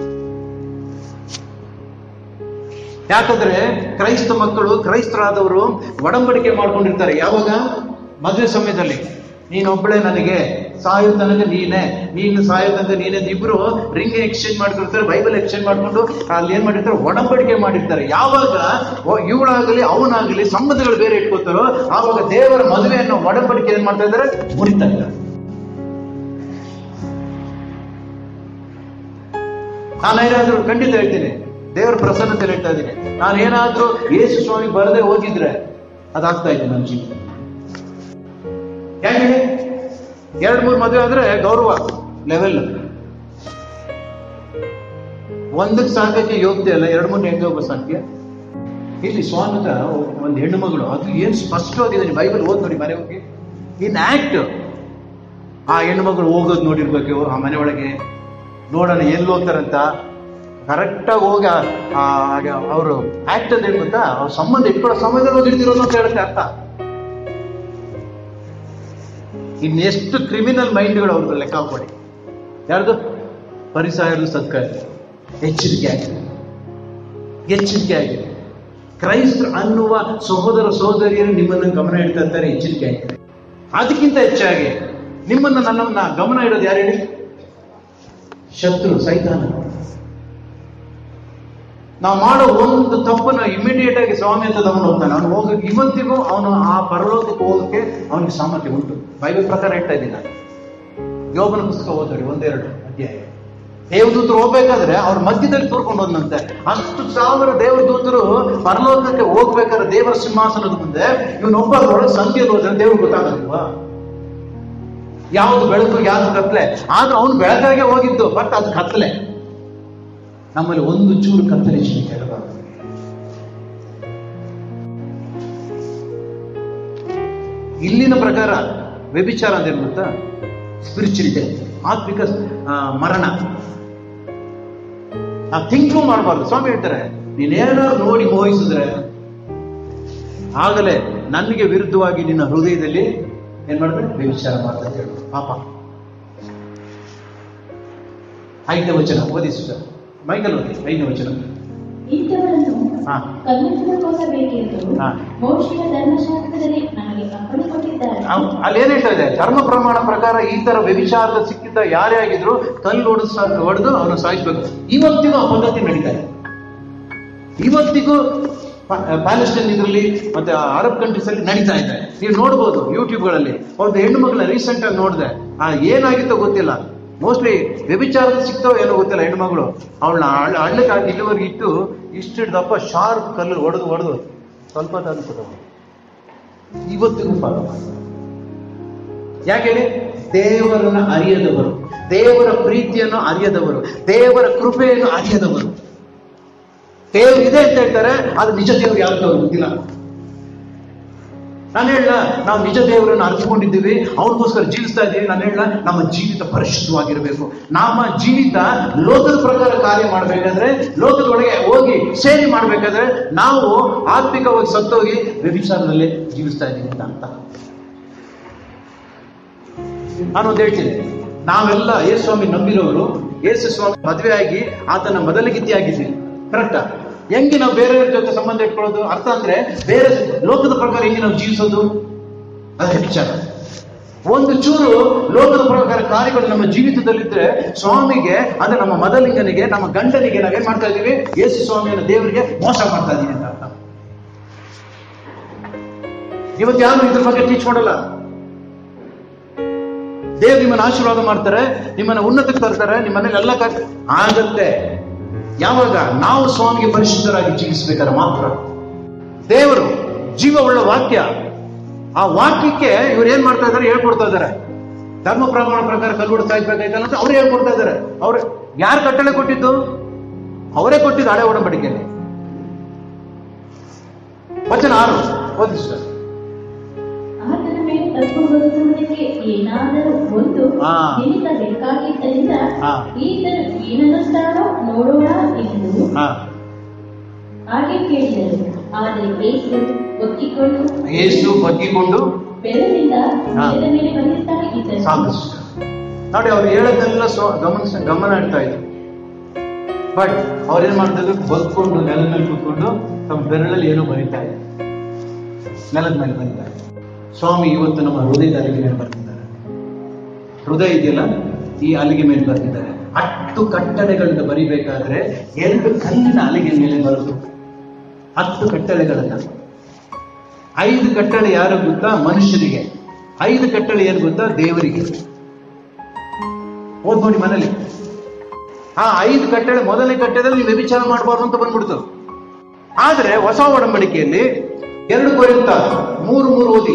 ಯಾಕಂದ್ರೆ ಕ್ರೈಸ್ತ ಮಕ್ಕಳು ಕ್ರೈಸ್ತರಾದವರು ಒಡಂಬಡಿಕೆ ಮಾಡ್ಕೊಂಡಿರ್ತಾರೆ ಯಾವಾಗ ಮದುವೆ ಸಮಯದಲ್ಲಿ ನೀನೊಬ್ಬಳೇ ನನಗೆ ಸಾಯೋ ತನಕ ನೀನೆ ನೀನು ಸಾಯೋ ತನಕ ನೀನೆ ಅಂತ ಇಬ್ರು ರಿಂಗ್ ಎಕ್ಸ್ಚೇಂಜ್ ಮಾಡ್ಕೊಂಡಿರ್ತಾರೆ ಬೈಬಲ್ ಎಕ್ಸ್ಚೇಂಜ್ ಮಾಡ್ಕೊಂಡು ಅಲ್ಲಿ ಏನ್ ಮಾಡಿರ್ತಾರೆ ಒಡಂಬಡಿಕೆ ಮಾಡಿರ್ತಾರೆ ಯಾವಾಗ ಒ- ಇವಳಾಗಲಿ ಅವನಾಗಲಿ ಸಂಬಂಧಗಳು ಬೇರೆ ಇಟ್ಕೋತಾರೋ ಆವಾಗ ದೇವರ ಮದುವೆಯನ್ನು ಒಡಂಬಡಿಕೆ ಏನ್ ಮಾಡ್ತಾ ಇದ್ದಾರೆ ಮುರಿತಾ ಇದ್ದಾರೆ ನಾನೇನಾದ್ರೂ ಖಂಡಿತ ಹೇಳ್ತೀನಿ ದೇವರ ಪ್ರಸನ್ನತೆ ಹೇಳ್ತಾ ಇದ್ದೀನಿ ನಾನೇನಾದ್ರೂ ಯೇಸು ಸ್ವಾಮಿ ಬರದೆ ಹೋಗಿದ್ರೆ ಅದಾಗ್ತಾ ಇತ್ತು ನನ್ನ ಜೀವನ ಯಾಕೆ ಎರಡ್ ಮೂರು ಮದುವೆ ಆದ್ರೆ ಗೌರವ ಲೆವೆಲ್ ಒಂದಕ್ಕೆ ಸಾಕಕ್ಕೆ ಯೋಗ್ಯತೆ ಅಲ್ಲ ಎರಡ್ ಮೂರು ಹೆಂಗೆ ಒಬ್ಬ ಸಾಧ್ಯ ಇಲ್ಲಿ ಸ್ವಾಮಿತ ಒಂದು ಹೆಣ್ಣು ಮಗಳು ಅದು ಏನ್ ಸ್ಪಷ್ಟವಾಗಿದೆ ಬೈಬಲ್ ಓದ್ ನೋಡಿ ಮನೆ ಹೋಗಿ ಇನ್ ಆಕ್ಟ್ ಆ ಹೆಣ್ಣು ಮಗಳು ಹೋಗೋದು ನೋಡಿರ್ಬೇಕು ಆ ಮನೆ ಒಳಗೆ ನೋಡೋಣ ಎಲ್ಲಿ ಹೋಗ್ತಾರಂತ ಕರೆಕ್ಟಾಗಿ ಹೋಗಿ ಅವರು ಆಕ್ಟ್ ಅಂತ ಗೊತ್ತಾ ಅವ್ರ ಸಂಬಂಧ ಇಟ್ಕೊಳ್ಳೋ ಸಮಯದಲ್ಲಿ ಹೋಗಿ ಹಿಡ್ದಿರೋದು ಅಂತ ಹೇಳುತ್ತೆ ಅರ್ಥ ಇನ್ನೆಷ್ಟು ಕ್ರಿಮಿನಲ್ ಮೈಂಡ್ಗಳು ಅವ್ರದ್ದು ಲೆಕ್ಕ ಹಾಕೊಳ್ಳಿ ಯಾರ್ದು ಪರಿಸಾಯರು ಸತ್ಕಾಯ ಎಚ್ಚರಿಕೆ ಆಗಿದೆ ಎಚ್ಚರಿಕೆ ಆಗಿದೆ ಕ್ರೈಸ್ತ ಅನ್ನುವ ಸಹೋದರ ಸಹೋದರಿಯರು ನಿಮ್ಮನ್ನು ಗಮನ ಇಡ್ತಾ ಇರ್ತಾರೆ ಎಚ್ಚರಿಕೆ ಆಗಿದೆ ಅದಕ್ಕಿಂತ ಹೆಚ್ಚಾಗಿ ನಿಮ್ಮನ್ನ ನನ್ನನ್ನ ಗಮನ ಇಡೋದು ಯಾರು ಹೇಳಿ ಶತ್ರು ಸೈತಾನ ನಾವು ಮಾಡೋ ಒಂದು ತಪ್ಪನ್ನ ಇಮಿಡಿಯೇಟ್ ಆಗಿ ಸ್ವಾಮಿ ಅಂತ ತಗೊಂಡು ಹೋಗ್ತಾನೆ ಅವನು ಹೋಗಕ್ಕೆ ಇವತ್ತಿಗೂ ಅವನು ಆ ಪರಲೋಕಕ್ಕೆ ಹೋಗಕ್ಕೆ ಅವನಿಗೆ ಸಾಮರ್ಥ್ಯ ಉಂಟು ಬೈಬಲ್ ಪ್ರಕಾರ ಹೇಳ್ತಾ ಇದ್ದೀನಿ ನಾನು ಯೋಬನ ಪುಸ್ತಕ ಓದೋರಿ ಒಂದೆರಡು ಅಧ್ಯಾಯ ದೇವದೂತರು ಹೋಗ್ಬೇಕಾದ್ರೆ ಅವ್ರ ಮಧ್ಯದಲ್ಲಿ ತೋರ್ಕೊಂಡು ಹೋದಂತೆ ಅಷ್ಟು ಸಾವಿರ ದೇವದೂತರು ಪರಲೋಕಕ್ಕೆ ಹೋಗ್ಬೇಕಾದ್ರೆ ದೇವರ ಸಿಂಹಾಸನದ ಮುಂದೆ ಇವನೊಬ್ಬ ಒಳಗೆ ಸಂಖ್ಯೆಯಲ್ಲಿ ಹೋದ್ರೆ ದೇವ್ರು ಗೊತ್ತಾಗಲ್ವಾ ಯಾವ್ದು ಬೆಳಕು ಯಾವ್ದು ಕತ್ಲೆ ಆದ್ರೂ ಅವನು ಬೆಳಕಾಗೆ ಹೋಗಿದ್ದು ಬಟ್ ಅದು ಕತ್ಲೆ ನಮ್ಮಲ್ಲಿ ಒಂದು ಚೂರು ಕತ್ತಲೆ ಇರಬಾರ್ದು ಇಲ್ಲಿನ ಪ್ರಕಾರ ವ್ಯಭಿಚಾರ ಅಂದ್ರೆ ಏನು ಗೊತ್ತಾ ಸ್ಪಿರಿಚುಲಿಟಿ ಆತ್ಮಿಕ ಆ, ಮರಣ ಆ ಥಿಂಕು ಮಾಡಬಾರ್ದು ಸ್ವಾಮಿ ಹೇಳ್ತಾರೆ ನೀನೇನಾದ್ರು ನೋಡಿ ಮೋಹಿಸಿದ್ರೆ ಆಗಲೇ ನನಗೆ ವಿರುದ್ಧವಾಗಿ ನಿನ್ನ ಹೃದಯದಲ್ಲಿ ಏನ್ ಮಾಡ್ಬೇಕು ವ್ಯಭಿಚಾರ ಮಾಡ್ತಾ ಹೇಳು ಪಾಪ ಐದನೇ ವಚನ ಓದಿ ಸುತ್ತ ಮೈಕಲ್ ಓದಿ ಐದನೇ ವಚನ ಇಂಥವರನ್ನು ಹಾ ಕಲ್ಲುತುಕೊಳ್ಳಬೇಕೆಂದು ಹಾ. ಮೋಶೆಯ ಧರ್ಮಶಾಸ್ತ್ರದಲ್ಲಿ ನಮಗೆ ಅಪ್ಪಣೆ ಕೊಟ್ಟಿದ್ದಾರೆ ಅವ್- ಅಲ್ಲಿ ಏನ್ ಹೇಳ್ತಾ ಇದೆ ಧರ್ಮ ಪ್ರಮಾಣ ಪ್ರಕಾರ ಈ ತರ ವ್ಯಭಿಚಾರದ ಸಿಕ್ಕಿದ್ದ ಯಾರೇ ಆಗಿದ್ರು ಕಲ್ಲು ಹೊಡೆದು ಹೊಡೆದು ಅವನು ಸಾಯಿಸ್ಬೇಕು ಇವತ್ತಿಗೂ ಆ ಪದ್ಧತಿ ನಡೀತಾ ಇದೆ ಇವತ್ತಿಗೂ ಪ- ಪ್ಯಾಲೆಸ್ಟೈನ್ ಇದರಲ್ಲಿ ಮತ್ತೆ ಆ ಅರಬ್ ಕಂಟ್ರೀಸ್ ಅಲ್ಲಿ ನಡೀತಾ ಇದೆ ನೀವು ನೋಡ್ಬೋದು ಯೂಟ್ಯೂಬ್ಗಳಲ್ಲಿ ಒಂದು ಹೆಣ್ಣು ಮಗಳನ್ನ ರೀಸೆಂಟ್ ಆಗಿ ನೋಡಿದೆ ಆ ಏನಾಗಿತ್ತೋ ಗೊತ್ತಿಲ್ಲ ಮೋಸ್ಟ್ಲಿ ವ್ಯಭಿಚಾರದ ಸಿಕ್ತೋ ಏನೋ ಗೊತ್ತಿಲ್ಲ ಹೆಣ್ಮಗಳು ಅವಳನ್ನ ಹಳ್ಳಕ್ಕೆ ಹಾಕಿ ಇಲ್ಲಿವರೆಗೆ ಇಟ್ಟು ಇಷ್ಟು ಹಿಡ್ದಪ್ಪ ಶಾರ್ಪ್ ಕಲ್ಲು ಹೊಡೆದು ಹೊಡೆದು ಸ್ವಲ್ಪ ತಂದು ಇವತ್ತಿಗೂ ಫಾಲೋ ಯಾಕೆ ಹೇಳಿ ದೇವರನ್ನ ಅರಿಯದವರು ದೇವರ ಪ್ರೀತಿಯನ್ನು ಅರಿಯದವರು ದೇವರ ಕೃಪೆಯನ್ನು ಅರಿಯದವರು ದೇವ್ರು ಇದೆ ಅಂತ ಹೇಳ್ತಾರೆ ಅದು ನಿಜ ದೇವ್ರು ಯಾವ್ದು ಅವ್ರಿಗೆ ಗೊತ್ತಿಲ್ಲ ನಾನು ಹೇಳ ನಾವು ನಿಜ ದೇವರನ್ನು ಅರಿತುಕೊಂಡಿದ್ದೀವಿ ಅವ್ರಿಗೋಸ್ಕರ ಜೀವಿಸ್ತಾ ಇದ್ದೀವಿ ನಾನು ಹೇಳ ನಮ್ಮ ಜೀವಿತ ಪರಿಶುದ್ಧವಾಗಿರಬೇಕು ನಮ್ಮ ಜೀವಿತ ಲೋಕದ ಪ್ರಕಾರ ಕಾರ್ಯ ಮಾಡಬೇಕಾದ್ರೆ ಲೋಕದೊಳಗೆ ಹೋಗಿ ಸೇರಿ ಮಾಡಬೇಕಾದ್ರೆ ನಾವು ಆತ್ಮಿಕವಾಗಿ ಸತ್ತೋಗಿ ವ್ಯಭಿಚಾರದಲ್ಲಿ ಜೀವಿಸ್ತಾ ಇದ್ದೀವಿ ಅಂತ ಅರ್ಥ ನಾನು ಒಂದು ಹೇಳ್ತೀನಿ ನಾವೆಲ್ಲ ಯೇಸು ಸ್ವಾಮಿ ನಂಬಿರೋರು ಯೇಸು ಸ್ವಾಮಿ ಮದುವೆ ಆಗಿ ಆತನ ಮೊದಲಿಗಿತ್ತಿ ಆಗಿದ್ದೀವಿ ಕರೆಕ್ಟಾ ಹೆಂಗೆ ನಾವು ಬೇರೆಯವ್ರ ಜೊತೆ ಸಂಬಂಧ ಇಟ್ಕೊಳ್ಳೋದು ಅರ್ಥ ಅಂದ್ರೆ ಬೇರೆ ಲೋಕದ ಪ್ರಕಾರ ಹೆಂಗೆ ನಾವು ಜೀವಿಸೋದು ಅದೇ ವಿಚಾರ ಒಂದು ಚೂರು ಲೋಕದ ಪ್ರಕಾರ ಕಾರ್ಯಗಳು ನಮ್ಮ ಜೀವಿತದಲ್ಲಿದ್ರೆ ಸ್ವಾಮಿಗೆ ಅಂದ್ರೆ ನಮ್ಮ ಮದಲಿಂಗನಿಗೆ ನಮ್ಮ ಗಂಡನಿಗೆ ನಾವೇನ್ ಮಾಡ್ತಾ ಇದೀವಿ ಯೇಸು ಸ್ವಾಮಿಯನ್ನ ದೇವರಿಗೆ ಮೋಸ ಮಾಡ್ತಾ ಇದೀವಿ ಅಂತ ಅರ್ಥ ಇವತ್ತು ಯಾರು ಇದ್ರ ಬಗ್ಗೆ ಟೀಚ್ ಮಾಡಲ್ಲ ದೇವ್ರು ನಿಮ್ಮನ್ನ ಆಶೀರ್ವಾದ ಮಾಡ್ತಾರೆ ನಿಮ್ಮನ್ನ ಉನ್ನತಕ್ಕೆ ತರ್ತಾರೆ ನಿಮ್ಮ ಮನೇಲಿ ಎಲ್ಲ ಕಾರ್ಯ ಆಗತ್ತೆ ಯಾವಾಗ ನಾವು ಸ್ವಾಮಿಗೆ ಪರಿಶುದ್ಧರಾಗಿ ಜೀವಿಸ್ಬೇಕಾದ್ರೆ ಮಾತ್ರ ದೇವರು ಜೀವವುಳ್ಳ ವಾಕ್ಯ ಆ ವಾಕ್ಯಕ್ಕೆ ಇವ್ರು ಏನ್ ಮಾಡ್ತಾ ಇದಾರೆ ಹೇಳ್ಕೊಡ್ತಾ ಇದಾರೆ ಧರ್ಮ ಪ್ರಮಾಣ ಪ್ರಕಾರ ಕಲ್ಲು ಸಾಯ್ಬೇಕಾಯ್ತಲ್ಲ ಅಂತ ಅವ್ರು ಹೇಳ್ಕೊಡ್ತಾ ಇದಾರೆ ಅವ್ರು ಯಾರು ಕಟ್ಟಳೆ ಕೊಟ್ಟಿದ್ದು ಅವರೇ ಕೊಟ್ಟಿದ್ದು ಹಳೆ ಒಡಂಬಡಿಕೆಯಲ್ಲಿ ವಚನ ಆರು ಓದಿ ಸರ್ ಆತನ ಮೇಲೆ ತಪ್ಪು ಹೊರಿಸುವುದಕ್ಕೆ ಏನಾದರೂ ಒಂದು ಹಾ. ನಿಮಿತ್ತ ಬೇಕಾಗಿದ್ದರಿಂದ ಹಾ. ಈತನು ಏನನ್ನುತ್ತಾನೋ ನೋಡೋಣ ಎಂದು ಹಾ ಹಾಗೆ ಕೇಳಿದರು ಆದರೆ ಏಸು ಒತ್ತಿಕೊಂಡು ಯೇಸು ಬಗ್ಗಿಕೊಂಡು ಬೆಳದಿಂದ ಹಾ. ನೆಲದ ಮೇಲೆ ಬಂದಿರ್ತಾ ಇದ್ದನು ಸಾಕು ನೋಡಿ ಅವ್ರು ಹೇಳೋದೆಲ್ಲ ಸ್ವ ಗಮನಿಸ ಗಮನ ಇಡ್ತಾ ಇದ್ರು ಬಟ್ ಅವ್ರೇನ್ ಮಾಡ್ತಿದ್ರು ಬಗ್ಕೊಂಡು ನೆಲದ ಮೇಲೆ ಕೂತ್ಕೊಂಡು ತಮ್ಮ ಬೆರಳಲ್ಲಿ ಏನೋ ಬರೀತಾ ಇದ್ರು ನೆಲದ ಮೇಲೆ ಬರೀತಾ ಇದ್ರು ಸ್ವಾಮಿ ಇವತ್ತು ನಮ್ಮ ಹೃದಯದ ಅಲಿಗೆ ಮೇಲೆ ಬರ್ತಿದ್ದಾರೆ ಹೃದಯ ಇದೆಯಲ್ಲ ಈ ಅಲಿಗೆ ಮೇಲೆ ಬರ್ತಿದ್ದಾರೆ ಹತ್ತು ಕಟ್ಟಳೆಗಳನ್ನ ಬರಿಬೇಕಾದ್ರೆ ಎರಡು ಕಲ್ಲಿನ ಅಲಿಗೆ ಮೇಲೆ ಬರೋದು ಹತ್ತು ಕಟ್ಟಳೆಗಳನ್ನ ಐದು ಕಟ್ಟಳೆ ಯಾರು ಗೊತ್ತಾ ಮನುಷ್ಯನಿಗೆ ಐದು ಕಟ್ಟಳೆ ಏನು ಗೊತ್ತಾ ದೇವರಿಗೆ ಓದ್ ನೋಡಿ ಮನೇಲಿ ಆ ಐದು ಕಟ್ಟಳೆ ಮೊದಲನೇ ಕಟ್ಟಳೆದಲ್ಲಿ ನೀವು ವ್ಯಭಿಚಾರ ಮಾಡಬಾರ್ದು ಅಂತ ಬಂದ್ಬಿಡ್ತು ಆದ್ರೆ ಹೊಸ ಒಡಂಬಡಿಕೆಯಲ್ಲಿ ಎರಡು ಕೊರಿಂತ ಮೂರು ಮೂರು ಓದಿ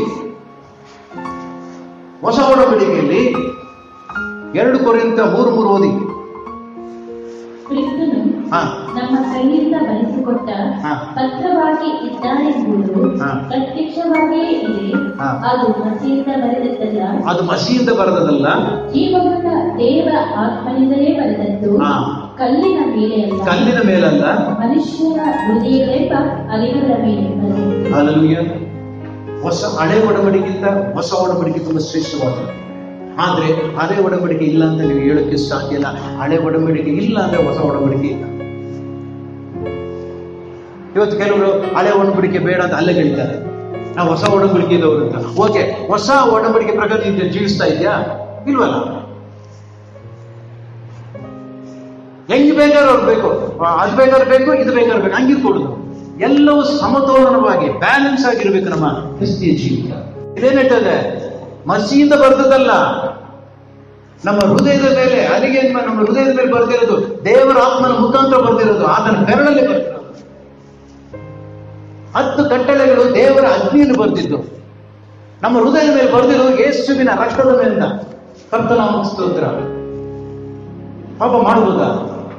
ಹೊಸ ಒಡಂಬಡಿಕೆಯಲ್ಲಿ ಎರಡು ಕೊರಿಂತ ಮೂರು ಮೂರು ಓದಿ ಕ್ರಿಸ್ತನು ಹಾ ನಮ್ಮ ಕೈಯಿಂದ ಬರೆಸಿಕೊಟ್ಟ ಹಾ. ಪತ್ರವಾಗಿ ಇದ್ದಾನೆಂಬುದು ಹಾ. ಪ್ರತ್ಯಕ್ಷವಾಗಿಯೇ ಇದೆ ಹಾ. ಅದು ಮಸಿಯಿಂದ ಬರೆದದ್ದಲ್ಲ ಅದು ಮಸಿಯಿಂದ ಬರೆದದಲ್ಲ ಜೀವವುಳ್ಳ ದೇವರ ಆತ್ಮನಿಂದಲೇ ಬರೆದದ್ದು ಹಾ. ಕಲ್ಲಿನ ಮೇಲೆ ಅಲ್ಲ ಕಲ್ಲಿನ ಮೇಲಲ್ಲ ಮನುಷ್ಯನ ಹೃದಯಗಳೆಂಬ ಅಲೆಗಳ ಮೇಲೆ ಬರೆದದ್ದು. ಹಾಲೆಲೂಯ ಹೊಸ ಹಳೆ ಒಡಂಬಡಿಕೆಗಿಂತ ಹೊಸ ಒಡಂಬಡಿಕೆ ತುಂಬಾ ಶ್ರೇಷ್ಠವಾದದ್ದು ಆದ್ರೆ ಹಳೆ ಒಡಂಬಡಿಕೆ ಇಲ್ಲ ಅಂತ ನೀವು ಹೇಳಕ್ಕೆ ಸಾಧ್ಯ ಇಲ್ಲ ಹಳೆ ಒಡಂಬಡಿಕೆ ಇಲ್ಲ ಅಂದ್ರೆ ಹೊಸ ಒಡಂಬಡಿಕೆ ಇಲ್ಲ ಇವತ್ತು ಕೆಲವರು ಹಳೆ ಒಡಂಬಡಿಕೆ ಬೇಡ ಅಂತ ಅಲ್ಲೇ ಹೇಳ್ತಾರೆ ನಾವು ಹೊಸ ಒಡಂಬಡಿಕೆ ಇದ್ದವರು ಅಂತ ಓಕೆ ಹೊಸ ಒಡಂಬಡಿಕೆ ಪ್ರಕಾರ ನೀನು ಜೀವಿಸ್ತಾ ಇದೆಯಾ ಇಲ್ವಲ್ಲ ಹೆಂಗ್ ಬೇಕಾದ್ರೂ ಅವ್ರು ಬೇಕು ಆ, ಅದು ಬೇಕಾದ್ರೆ ಬೇಕು ಇದು ಬೇಕಾದ್ರೆ ಬೇಕು ಹಂಗಿರ್ಕೊಡುದು ಎಲ್ಲವೂ ಸಮತೋಲನವಾಗಿ ಬ್ಯಾಲೆನ್ಸ್ ಆಗಿರ್ಬೇಕು ನಮ್ಮ ಕ್ರಿಸ್ತಿಯ ಜೀವಿತ ಇದೇನ್ ಹೇಳ್ತದೆ ಮಸಿಯಿಂದ ಬರ್ತದಲ್ಲ ನಮ್ಮ ಹೃದಯದ ಮೇಲೆ ಅಲ್ಲಿಗೆ ನಮ್ಮ ಹೃದಯದ ಮೇಲೆ ಬರ್ದಿರೋದು ದೇವರ ಆತ್ಮನ ಮುಖಾಂತರ ಬರ್ದಿರೋದು ಆತನ ಬೆರಳಲ್ಲಿ ಬರ್ದಿರೋದು ಹತ್ತು ಕಟ್ಟಳೆಗಳು ದೇವರ ಅಗ್ನಿಯನ್ನು ಬರ್ದಿದ್ದು ನಮ್ಮ ಹೃದಯದ ಮೇಲೆ ಬರ್ದಿರೋದು ಯೇಸುವಿನ ರಕ್ತದ ಮೇಲಿಂದ ಕರ್ತನಾಮ ಸ್ತೋತ್ರ ಪಾಪ ಮಾಡುವುದಾ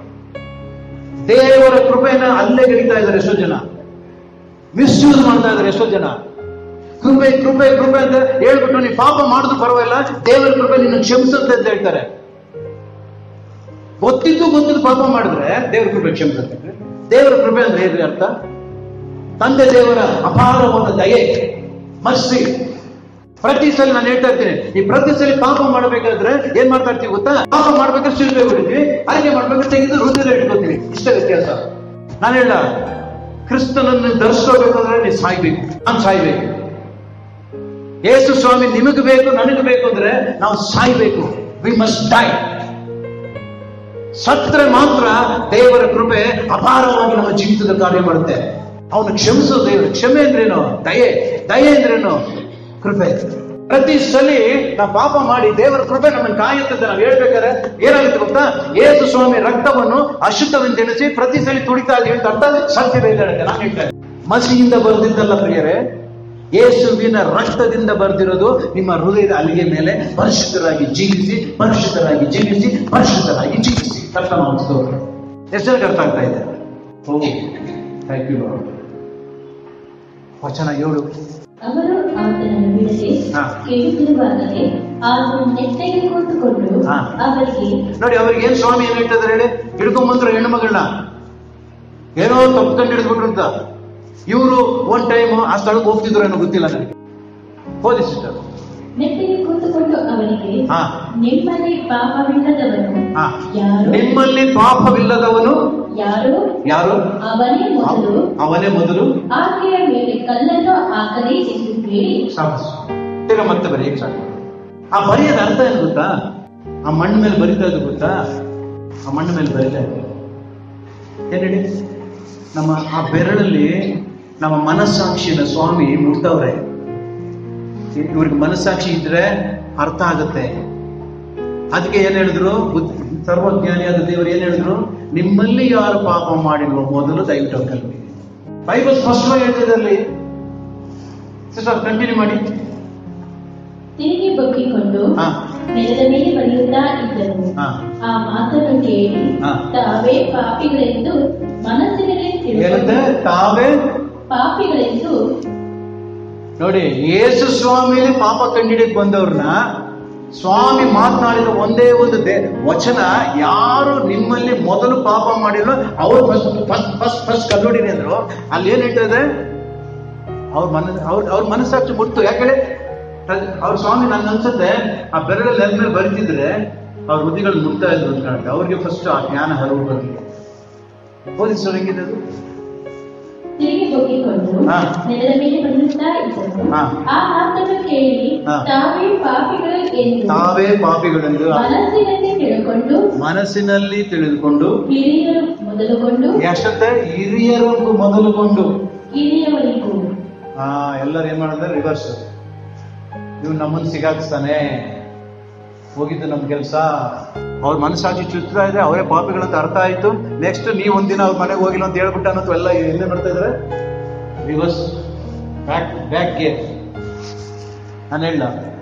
ದೇವರ ಕೃಪೆಯನ್ನ ಅಲ್ಲೇ ಗೆಳಿತಾ ಇದ್ದಾರೆ ಎಷ್ಟೋ ಜನ ಮಿಸ್ಯೂಸ್ ಮಾಡ್ತಾ ಇದ್ದಾರೆ ಎಷ್ಟೋ ಜನ ಕೃಪೆ ಕೃಪೆ ಕೃಪೆ ಅಂತ ಹೇಳ್ಬಿಟ್ಟು ನೀವು ಪಾಪ ಮಾಡಿದ್ರು ಪರವಾಗಿಲ್ಲ ದೇವರ ಕೃಪೆ ನಿನ್ನ ಕ್ಷಮಿಸುತ್ತೆ ಅಂತ ಹೇಳ್ತಾರೆ ಗೊತ್ತಿದ್ದು ಗೊತ್ತಿದ್ದು ಪಾಪ ಮಾಡಿದ್ರೆ ದೇವರ ಕೃಪೆ ಕ್ಷಮಿಸುತ್ತೆ ದೇವರ ಕೃಪೆ ಅಂದ್ರೆ ಏನ್ರಿ ಅರ್ಥ ತಂದೆ ದೇವರ ಅಪಾರವಾದ ದಯೆ ಮರ್ಸಿ ಪ್ರತಿ ಸಲ ನಾನು ಹೇಳ್ತಾ ಇರ್ತೀನಿ ಈ ಪ್ರತಿ ಸಲ ಪಾಪ ಮಾಡಬೇಕಾದ್ರೆ ಏನ್ ಮಾಡ್ತಾ ಇರ್ತೀವಿ ಗೊತ್ತಾ ಪಾಪ ಮಾಡ್ಬೇಕಾದ್ರೆ ಶಿಲ್ಪೆ ಬಿಡ್ತೀವಿ ಅಡಿಗೆ ಮಾಡ್ಬೇಕಾದ್ರೆ ತೆಗೆದು ಹೃದಯ ಇಟ್ಕೋತೀವಿ ಇಷ್ಟೇ ವ್ಯತ್ಯಾಸ ನಾನು ಹೇಳ ಕ್ರಿಸ್ತನನ್ನು ಧರಿಸ್ಕೋಬೇಕಾದ್ರೆ ನೀವು ಸಾಯ್ಬೇಕು ನಾನು ಸಾಯ್ಬೇಕು ಯೇಸು ಸ್ವಾಮಿ ನಿಮಗೆ ಬೇಕು ನನಗೆ ಬೇಕು ಅಂದ್ರೆ ನಾವು ಸಾಯ್ಬೇಕು ವಿ ಮಸ್ಟ್ ಡೈ ಸತ್ರೆ ಮಾತ್ರ ದೇವರ ಕೃಪೆ ಅಪಾರವಾಗಿ ನಮ್ಮ ಜೀವಿತದ ಕಾರ್ಯ ಮಾಡುತ್ತೆ ಅವನು ಕ್ಷಮಿಸೋ ದೇವರು ಕ್ಷಮೆ ಅಂದ್ರೇನು ದಯೆ ದಯೆ ಅಂದ್ರೇನು ಕೃಪೆ ಪ್ರತಿ ಸಲಿ ನಾವು ಪಾಪ ಮಾಡಿ ದೇವರ ಕೃಪೆ ನಮ್ಮನ್ನು ಕಾಯುತ್ತದೆ ನಾವು ಹೇಳ್ಬೇಕಾದ್ರೆ ಏನಾಗುತ್ತೆ ಗೊತ್ತಾ ಯೇಸು ಸ್ವಾಮಿ ರಕ್ತವನ್ನು ಅಶುದ್ಧವೆಂದು ಎಣಿಸಿ ಪ್ರತಿ ಸಲಿ ತುಡಿತಾ ಇದೆ ಅಂತ ಅರ್ಥ ಸತ್ಯವೇ ಹೇಳುತ್ತೆ ನಾನು ಹೇಳ್ತೇನೆ ಮಸಿಯಿಂದ ಬರೆದಿದ್ದಲ್ಲ ಪ್ರಿಯರೇ ಯೇಸುವಿನ ರಕ್ತದಿಂದ ಬರೆದಿರೋದು ನಿಮ್ಮ ಹೃದಯದ ಅಲ್ಲಿಗೆ ಮೇಲೆ ಪರಿಶುದ್ಧರಾಗಿ ಜೀವಿಸಿ ಪರಿಶುದ್ಧರಾಗಿ ಜೀವಿಸಿ ಪರಿಶುದ್ಧರಾಗಿ ಜೀವಿಸಿ ಕಷ್ಟ ಮಾಡಿಸ್ತವ್ರು ಎಷ್ಟು ಜನಕ್ಕೆ ಅರ್ಥ ಆಗ್ತಾ ಇದೆ ಓ ಥ್ಯಾಂಕ್ ಯು ವಚನ ಏಳು ಅವರು ಆತನನ್ನು ಬಿಡದೆ ಹಾ. ಕೇಳುತ್ತಿರುವಾಗಲೇ ಆತನು ನೆಟ್ಟಗೆ ಕೂತುಕೊಂಡು ಹಾ. ಅವರಿಗೆ ನೋಡಿ ಅವ್ರಿಗೆ ಏನ್ ಸ್ವಾಮಿ ಏನ್ ಹೇಳ್ತಿದಾರೆ ಹೇಳಿ ಹಿಡ್ಕೊಂಬಂದ್ರು ಹೆಣ್ಣು ಮಗಳನ್ನ ಏನೋ ತಪ್ಕೊಂಡು ಹಿಡಿದ್ಬಿಟ್ರು ಅಂತ ಇವರು ಒನ್ ಟೈಮ್ ಆ ಸ್ಥಳಕ್ಕೆ ಹೋಗ್ತಿದ್ರು ಏನೋ ಗೊತ್ತಿಲ್ಲ ನನಗೆ ಹೋದಿ ಸಿಸ್ಟರ್ ನೆಟ್ಟಗೆ ಕೂತುಕೊಂಡು ಅವರಿಗೆ ಹಾ. ನಿಮ್ಮಲ್ಲಿ ಪಾಪವಿಲ್ಲದವನು ಹಾ ಯಾರು ನಿಮ್ಮಲ್ಲಿ ಪಾಪವಿಲ್ಲದವನು ಯಾರು ಯಾರು ಅವನೇ ಮೊದಲು ಅವನೇ ಮೊದಲು ಆಕೆಯ ಮೇಲೆ ಕಲ್ಲನ್ನು ಹಾಕಲಿ ಎಂದು ಹೇಳಿ ಸಾಹಸ ತಿರ್ಗ ಮತ್ತೆ ಬರೀ ಸಾಕು ಆ ಬರೆಯೋದ ಅರ್ಥ ಏನು ಗೊತ್ತಾ ಆ ಮಣ್ಣು ಮೇಲೆ ಬರಿತಾ ಇದ್ದು ಗೊತ್ತಾ ಆ ಮಣ್ಣು ಮೇಲೆ ಬರಿತಾ ಇದ್ದು ಏನ್ ಹೇಳಿ ನಮ್ಮ ಆ ಬೆರಳಲ್ಲಿ ನಮ್ಮ ಮನಸ್ಸಾಕ್ಷಿನ ಸ್ವಾಮಿ ಮುಟ್ತವ್ರೆ ಇವ್ರಿಗೆ ಮನಸ್ಸಾಕ್ಷಿ ಇದ್ರೆ ಅರ್ಥ ಆಗುತ್ತೆ ಅದಕ್ಕೆ ಏನ್ ಹೇಳಿದ್ರು ಬುದ್ಧಿ ಸರ್ವಜ್ಞಾನಿಯಾದ ದೇವರು ಏನ್ ಹೇಳಿದ್ರು ನಿಮ್ಮಲ್ಲಿ ಯಾರು ಪಾಪ ಮಾಡಿಲ್ವೋ ಮೊದಲು ದಯವಿಟ್ಟು ಕಲ್ವಿ ಬೈಬಲ್ ಸ್ಪಷ್ಟವಾಗಿ ಹೇಳ್ತಿದ್ದಲ್ಲಿ ಸಿಸ್ಟರ್ ಕಂಟಿನ್ಯೂ ಮಾಡಿ ತಿರುಗಿ ಬಗ್ಗಿಕೊಂಡು ಹಾ ನೆಲದ ಮೇಲೆ ಬರೆಯುತ್ತಾ ಇದ್ದರು ಹಾ ಆ ಮಾತನ್ನು ಕೇಳಿ ಹಾ. ತಾವೇ ಪಾಪಿಗಳೆಂದು ಮನಸ್ಸಿನಲ್ಲಿ ಏನಂತೆ ತಿಳುಕೊಂಡು ತಾವೇ ಪಾಪಿಗಳೆಂದು ನೋಡಿ ಯೇಸು ಸ್ವಾಮಿಲಿ ಪಾಪ ಕಂಡಿಡಿಕ್ ಬಂದವ್ರನ್ನ ಸ್ವಾಮಿ ಮಾತನಾಡಿದ ಒಂದೇ ಒಂದು ದೇ ವಚನ ಯಾರು ನಿಮ್ಮಲ್ಲಿ ಮೊದಲು ಪಾಪ ಮಾಡಿರೋ ಅವ್ರು ಫಸ್ಟ್ ಫಸ್ಟ್ ಫಸ್ಟ್ ಫಸ್ಟ್ ಕಲ್ಲುಡಿರಿ ಅಂದ್ರು ಅಲ್ಲಿ ಏನ್ ಹೇಳ್ತದೆ ಅವ್ರ ಮನ ಅವ್ರ ಅವ್ರ ಮನಸ್ಸಾಕ್ಷಿ ಮುಟ್ಟು ಯಾಕೇಳಿ ಅವ್ರ ಸ್ವಾಮಿ ನನ್ಗೆ ಅನ್ಸುತ್ತೆ ಆ ಬೆರಳಲ್ಲಿ ಎಲ್ ಮೇಲೆ ಬರಿತಿದ್ರೆ ಅವ್ರ ಬುದ್ಧಿಗಳು ಮುಟ್ತಾ ಇದ್ರು ಅಂತ ಕಾಣುತ್ತೆ ಅವ್ರಿಗೆ ಫಸ್ಟ್ ಆ ಜ್ಞಾನ ಹರಿವು ಬರಲಿ ಓದಿಸೋರು ಹೆಂಗಿದೆ ಅದು ತಿರುಗಿ ಬಗ್ಗಿಕೊಂಡು ಹಾ. ನೆಲದ ಮೇಲೆ ಬರೆಯುತ್ತಾ ಇದ್ದರು ಹಾ. ಆ ಮಾತನ್ನು ಕೇಳಿ ಹಾ. ತಾವೇ ಪಾಪಿಗಳು ಎಂದು ತಾವೇ ಪಾಪಿಗಳೆಂದು ಮನಸ್ಸಿನಲ್ಲಿ ತಿಳ್ಕೊಂಡು ಮನಸ್ಸಿನಲ್ಲಿ ತಿಳಿದುಕೊಂಡು ಹಿರಿಯರು ಮೊದಲುಗೊಂಡು ಎಷ್ಟಂತೆ ಹಿರಿಯರಿಗೂ ಮೊದಲುಗೊಂಡು ಕಿರಿಯವರಿಗೂ ಆ ಎಲ್ಲರೂ ಏನ್ ಮಾಡಿದ್ರೆ ರಿವರ್ಸ್ ಇವ್ ನಮ್ಮನ್ನ ಸಿಗಾಕ್ಸ್ತಾನೆ ಹೋಗಿದ್ದು ನಮ್ ಕೆಲಸ ಅವ್ರ ಮನಸ್ಸಾಕ್ಷಿ ಚುಚ್ತಾ ಇದೆ ಅವರೇ ಪಾಪಿಗಳಂತ ಅರ್ಥ ಆಯ್ತು ನೆಕ್ಸ್ಟ್ ನೀವ್ ಒಂದಿನ ಅವ್ರ ಮನೆಗೆ ಹೋಗಿಲ್ಲ ಅಂತ ಹೇಳ್ಬಿಟ್ಟ ಅನ್ನೋದು ಎಲ್ಲ ಎಲ್ಲೇ ಮಾಡ್ತಾ ಇದಾರೆ ರಿವರ್ಸ್ ಬ್ಯಾಕ್ ಬ್ಯಾಕ್ ಗೇರ್ ನಾನು ಹೇಳ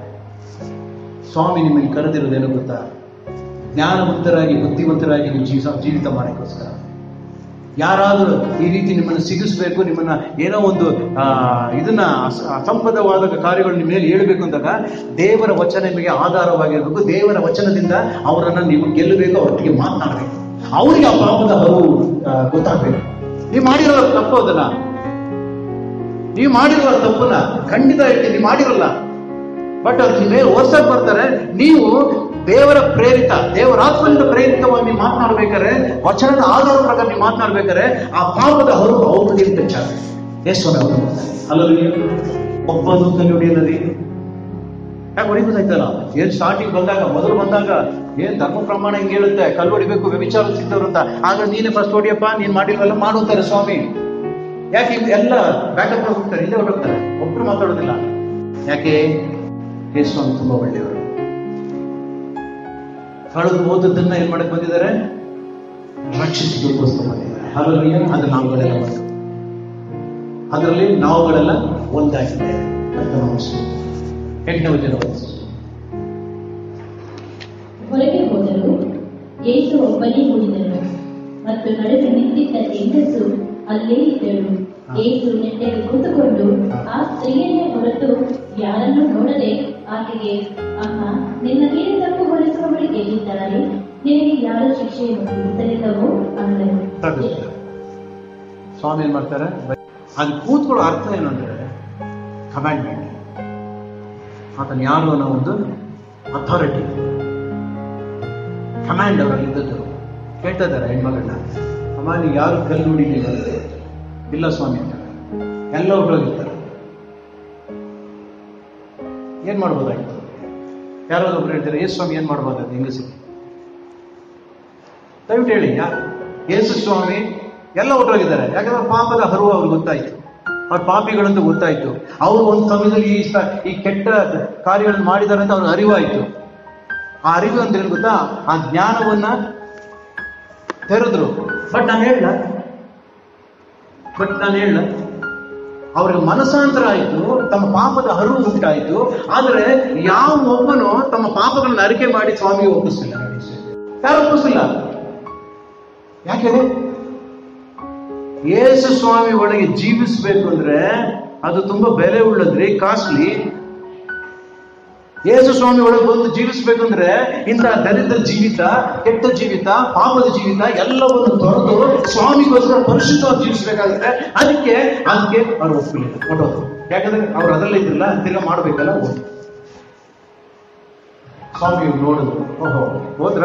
ಸ್ವಾಮಿ ನಿಮ್ಮನ್ನು ಕರೆದಿರೋದೇನು ಗೊತ್ತಾ ಜ್ಞಾನವಂತರಾಗಿ ಬುದ್ಧಿವಂತರಾಗಿ ನೀವು ಜೀವ ಜೀವಿತ ಮಾಡೋಕ್ಕೋಸ್ಕರ ಯಾರಾದರೂ ಈ ರೀತಿ ನಿಮ್ಮನ್ನು ಸಿಗಿಸ್ಬೇಕು ನಿಮ್ಮನ್ನ ಏನೋ ಒಂದು ಆ, ಇದನ್ನ ಅಸ- ಅಸಂಬದ್ಧವಾದ ಕಾರ್ಯಗಳು ನಿಮ್ಮ ಮೇಲೆ ಹೇಳ್ಬೇಕು ಅಂದಾಗ ದೇವರ ವಚನ ನಿಮಗೆ ಆಧಾರವಾಗಿರ್ಬೇಕು ದೇವರ ವಚನದಿಂದ ಅವರನ್ನ ನೀವು ಗೆಲ್ಲಬೇಕು ಅವರೊಟ್ಟಿಗೆ ಮಾತನಾಡಬೇಕು ಅವರಿಗೆ ಆ ಪಾಪದ ಹರಿವು ಆ, ಗೊತ್ತಾಗ್ಬೇಕು ನೀವು ಮಾಡಿರೋ ತಪ್ಪು ಅದನ್ನ ನೀವು ಮಾಡಿರುವ ತಪ್ಪನ್ನ ಖಂಡಿತ ಹೇಳ್ತೀನಿ ನೀವು ಮಾಡಿರಲ್ಲ ಬಟ್ ಅದ್ರ ಮೇಲೆ ಓದ್ಸಕ್ ಬರ್ತಾರೆ ನೀವು ದೇವರ ಪ್ರೇರಿತ ದೇವರ ಆತ್ಮದಿಂದ ಪ್ರೇರಿತವಾಗಿ ನೀವು ಮಾತನಾಡ್ಬೇಕಾದ್ರೆ ವಚನದ ಆಧಾರ ಪ್ರಕಾರ ನೀವು ಮಾತನಾಡ್ಬೇಕಾದ್ರೆ ಆ ಪಾಪದ ಹೊರಗು ಅವ್ರ ಬಗ್ಗೆ ಹೆಚ್ಚಾಗುತ್ತೆ ಎಷ್ಟು ಅವರು ಅಲ್ಲಲ್ಲಿ ಒಬ್ಬನು ಕಲ್ಲು ಹೊಡೆಯಲ್ಲರಿ ಯಾಕೆ ಹೊಡಿಬೋದಾಯ್ತಲ್ಲ ಏನ್ ಸ್ಟಾರ್ಟಿಂಗ್ ಬಂದಾಗ ಮೊದಲು ಬಂದಾಗ ಏನ್ ಧರ್ಮ ಪ್ರಮಾಣ ಹಿಂಗ್ ಹೇಳುತ್ತೆ ಕಲ್ಲು ಹೊಡಿಬೇಕು ವ್ಯಭಿಚಾರ ಸಿಗ್ತವ್ರು ಅಂತ ಆಗ ನೀನೇ ಫಸ್ಟ್ ಹೊಡಿಯಪ್ಪ ನೀನ್ ಮಾಡಿಲ್ವಲ್ಲ ಮಾಡುತ್ತಾರೆ ಸ್ವಾಮಿ ಯಾಕೆ ಇವ್ರು ಎಲ್ಲ ಬ್ಯಾಕಪ್ ಹೋಗ್ತಾರೆ ಇಲ್ಲೇ ಹೊರಡ್ತಾರೆ ಒಬ್ರು ಮಾತಾಡೋದಿಲ್ಲ ಯಾಕೆ ಯೇಸು ಸ್ವಾಮಿ ತುಂಬಾ ಒಳ್ಳೆಯವರು ಕಳೆದು ಹೋದದ್ದನ್ನ ಏನ್ ಮಾಡಕ್ ಬಂದಿದ್ದಾರೆ ರಕ್ಷಿಸಿದಕ್ಕೋಸ್ಕರ ಬಂದಿದ್ದಾರೆ ಹಾಗಾಗಿ ಅದು ನಾವುಗಳೆಲ್ಲ ಒಂದು ಅದರಲ್ಲಿ ನಾವುಗಳೆಲ್ಲ ಒಂದಾಗಿದೆ ಅಂತ ನಾವು ಎಂಟನೇ ವಚನ ಓದಿಸಿ. ಹೊರಗೆ ಹೋದರು ಯೇಸು ಒಬ್ಬನೇ ಉಳಿದನು ಮತ್ತು ನಡುವೆ ನಿಂತಿದ್ದ ಹೆಂಗಸು ಅಲ್ಲೇ ಇದ್ದಳು ಯೇಸು ನೆಟ್ಟಗೆ ಕೂತುಕೊಂಡು ಆ ಸ್ತ್ರೀಯನ್ನೇ ಹೊರತು ಯಾರನ್ನು ನೋಡದೆ ಆಕೆಗೆ ಅಮ್ಮ ನಿನ್ನ ಮೇಲೆ ತಪ್ಪು ಹೊರಿಸುವವಳು ಎಲ್ಲಿದ್ದಾರೆ ನಿನಗೆ ಯಾರ ಶಿಕ್ಷೆಯನ್ನು ವಿಧಿಸಲಿಲ್ಲವೋ ಅಂದನು ತಪ್ಪಿಸ್ತಾರೆ. ಸ್ವಾಮಿ ಏನ್ ಮಾಡ್ತಾರೆ ಅದು ಕೂತ್ಕೊಳ್ಳೋ ಅರ್ಥ ಏನು ಅಂದ್ರೆ ಕಮಾಂಡ್ಮೆಂಟ್ ಆತನ ಯಾರು ಅನ್ನೋ ಒಂದು ಅಥಾರಿಟಿ ಕಮಾಂಡ್ ಅವರಲ್ಲಿ ಇದ್ದದ್ದು ಕೇಳ್ತಾ ಇದ್ದಾರೆ ಹೆಣ್ಮಗಳನ್ನ ಅಮ್ಮ ನೀವು ಯಾರು ಕಲ್ಲು ಹುಡಿಲಿಲ್ಲ ಇಲ್ಲ ಸ್ವಾಮಿ ಅಂತ ಎಲ್ಲ ಒಬ್ಬರಾಗಿರ್ತಾರೆ ಏನ್ ಮಾಡ್ಬೋದಾಗಿತ್ತು ಯಾರಾದ್ರೂ ಒಬ್ರು ಹೇಳ್ತಾರೆ ಏ ಸ್ವಾಮಿ ಏನ್ ಮಾಡ್ಬೋದಾಗಿತ್ತು ಹೆಂಗಸಿಗೆ ದಯವಿಟ್ಟು ಹೇಳಿ ಯಾ ಯೇಸು ಸ್ವಾಮಿ ಎಲ್ಲ ಒಟ್ಟೋಗಿದ್ದಾರೆ ಯಾಕಂದ್ರೆ ಪಾಪದ ಹರಿವು ಅವ್ರಿಗೆ ಗೊತ್ತಾಯ್ತು ಅವ್ರ ಪಾಪಿಗಳಂತ ಗೊತ್ತಾಯ್ತು ಅವರು ಒಂದು ಸಮಯದಲ್ಲಿ ಈ ಸ- ಈ ಕೆಟ್ಟ ಕಾರ್ಯಗಳನ್ನು ಮಾಡಿದ್ದಾರೆ ಅಂತ ಅವ್ರಿಗೆ ಅರಿವಾಯ್ತು ಆ ಅರಿವು ಅಂದ್ರೆ ಏನು ಗೊತ್ತಾ ಆ ಜ್ಞಾನವನ್ನ ತೆರೆದ್ರು ಬಟ್ ನಾನು ಹೇಳ ಬಟ್ ನಾನು ಹೇಳ ಅವ್ರಿಗೆ ಮನಸ್ಸಾಂತರ ಆಯ್ತು ತಮ್ಮ ಪಾಪದ ಹರಿವು ಉಂಟಾಯ್ತು ಆದ್ರೆ ಯಾವ ಒಬ್ಬನು ತಮ್ಮ ಪಾಪಗಳನ್ನ ಅರಿಕೆ ಮಾಡಿ ಸ್ವಾಮಿಗೆ ಒಪ್ಪಿಸಿಲ್ಲ ಯಾರು ಒಪ್ಪಿಸಿಲ್ಲ ಯಾಕೆ ಯೇಸು ಸ್ವಾಮಿ ಒಳಗೆ ಜೀವಿಸಬೇಕು ಅಂದ್ರೆ ಅದು ತುಂಬಾ ಬೆಲೆ ಉಳ್ಳದ್ರಿ ಕಾಸ್ಟ್ಲಿ ಯೇಸು ಸ್ವಾಮಿ ಒಳಗೆ ಬಂದು ಜೀವಿಸ್ಬೇಕಂದ್ರೆ ಇಂತಹ ದರಿದ್ರ ಜೀವಿತ ಕೆಟ್ಟ ಜೀವಿತ ಪಾಪದ ಜೀವಿತ ಎಲ್ಲವನ್ನು ತೊರೆದು ಸ್ವಾಮಿಗೋಸ್ಕರ ಪರಿಶುದ್ಧವಾಗಿ ಜೀವಿಸ್ಬೇಕಾಗುತ್ತೆ ಅದಕ್ಕೆ ಅದಕ್ಕೆ ಅವ್ರು ಒಪ್ಪಿಲ್ಲ ಕೊಟ್ಟೋದು ಯಾಕಂದ್ರೆ ಅವ್ರು ಅದರಲ್ಲೇ ಇದ್ರಲ್ಲ ತಿರ್ಗಾ ಮಾಡ್ಬೇಕಲ್ಲ ಹೋದ್ರು ಸ್ವಾಮಿ ನೋಡಿದ್ರು ಓಹೋ ಹೋದ್ರ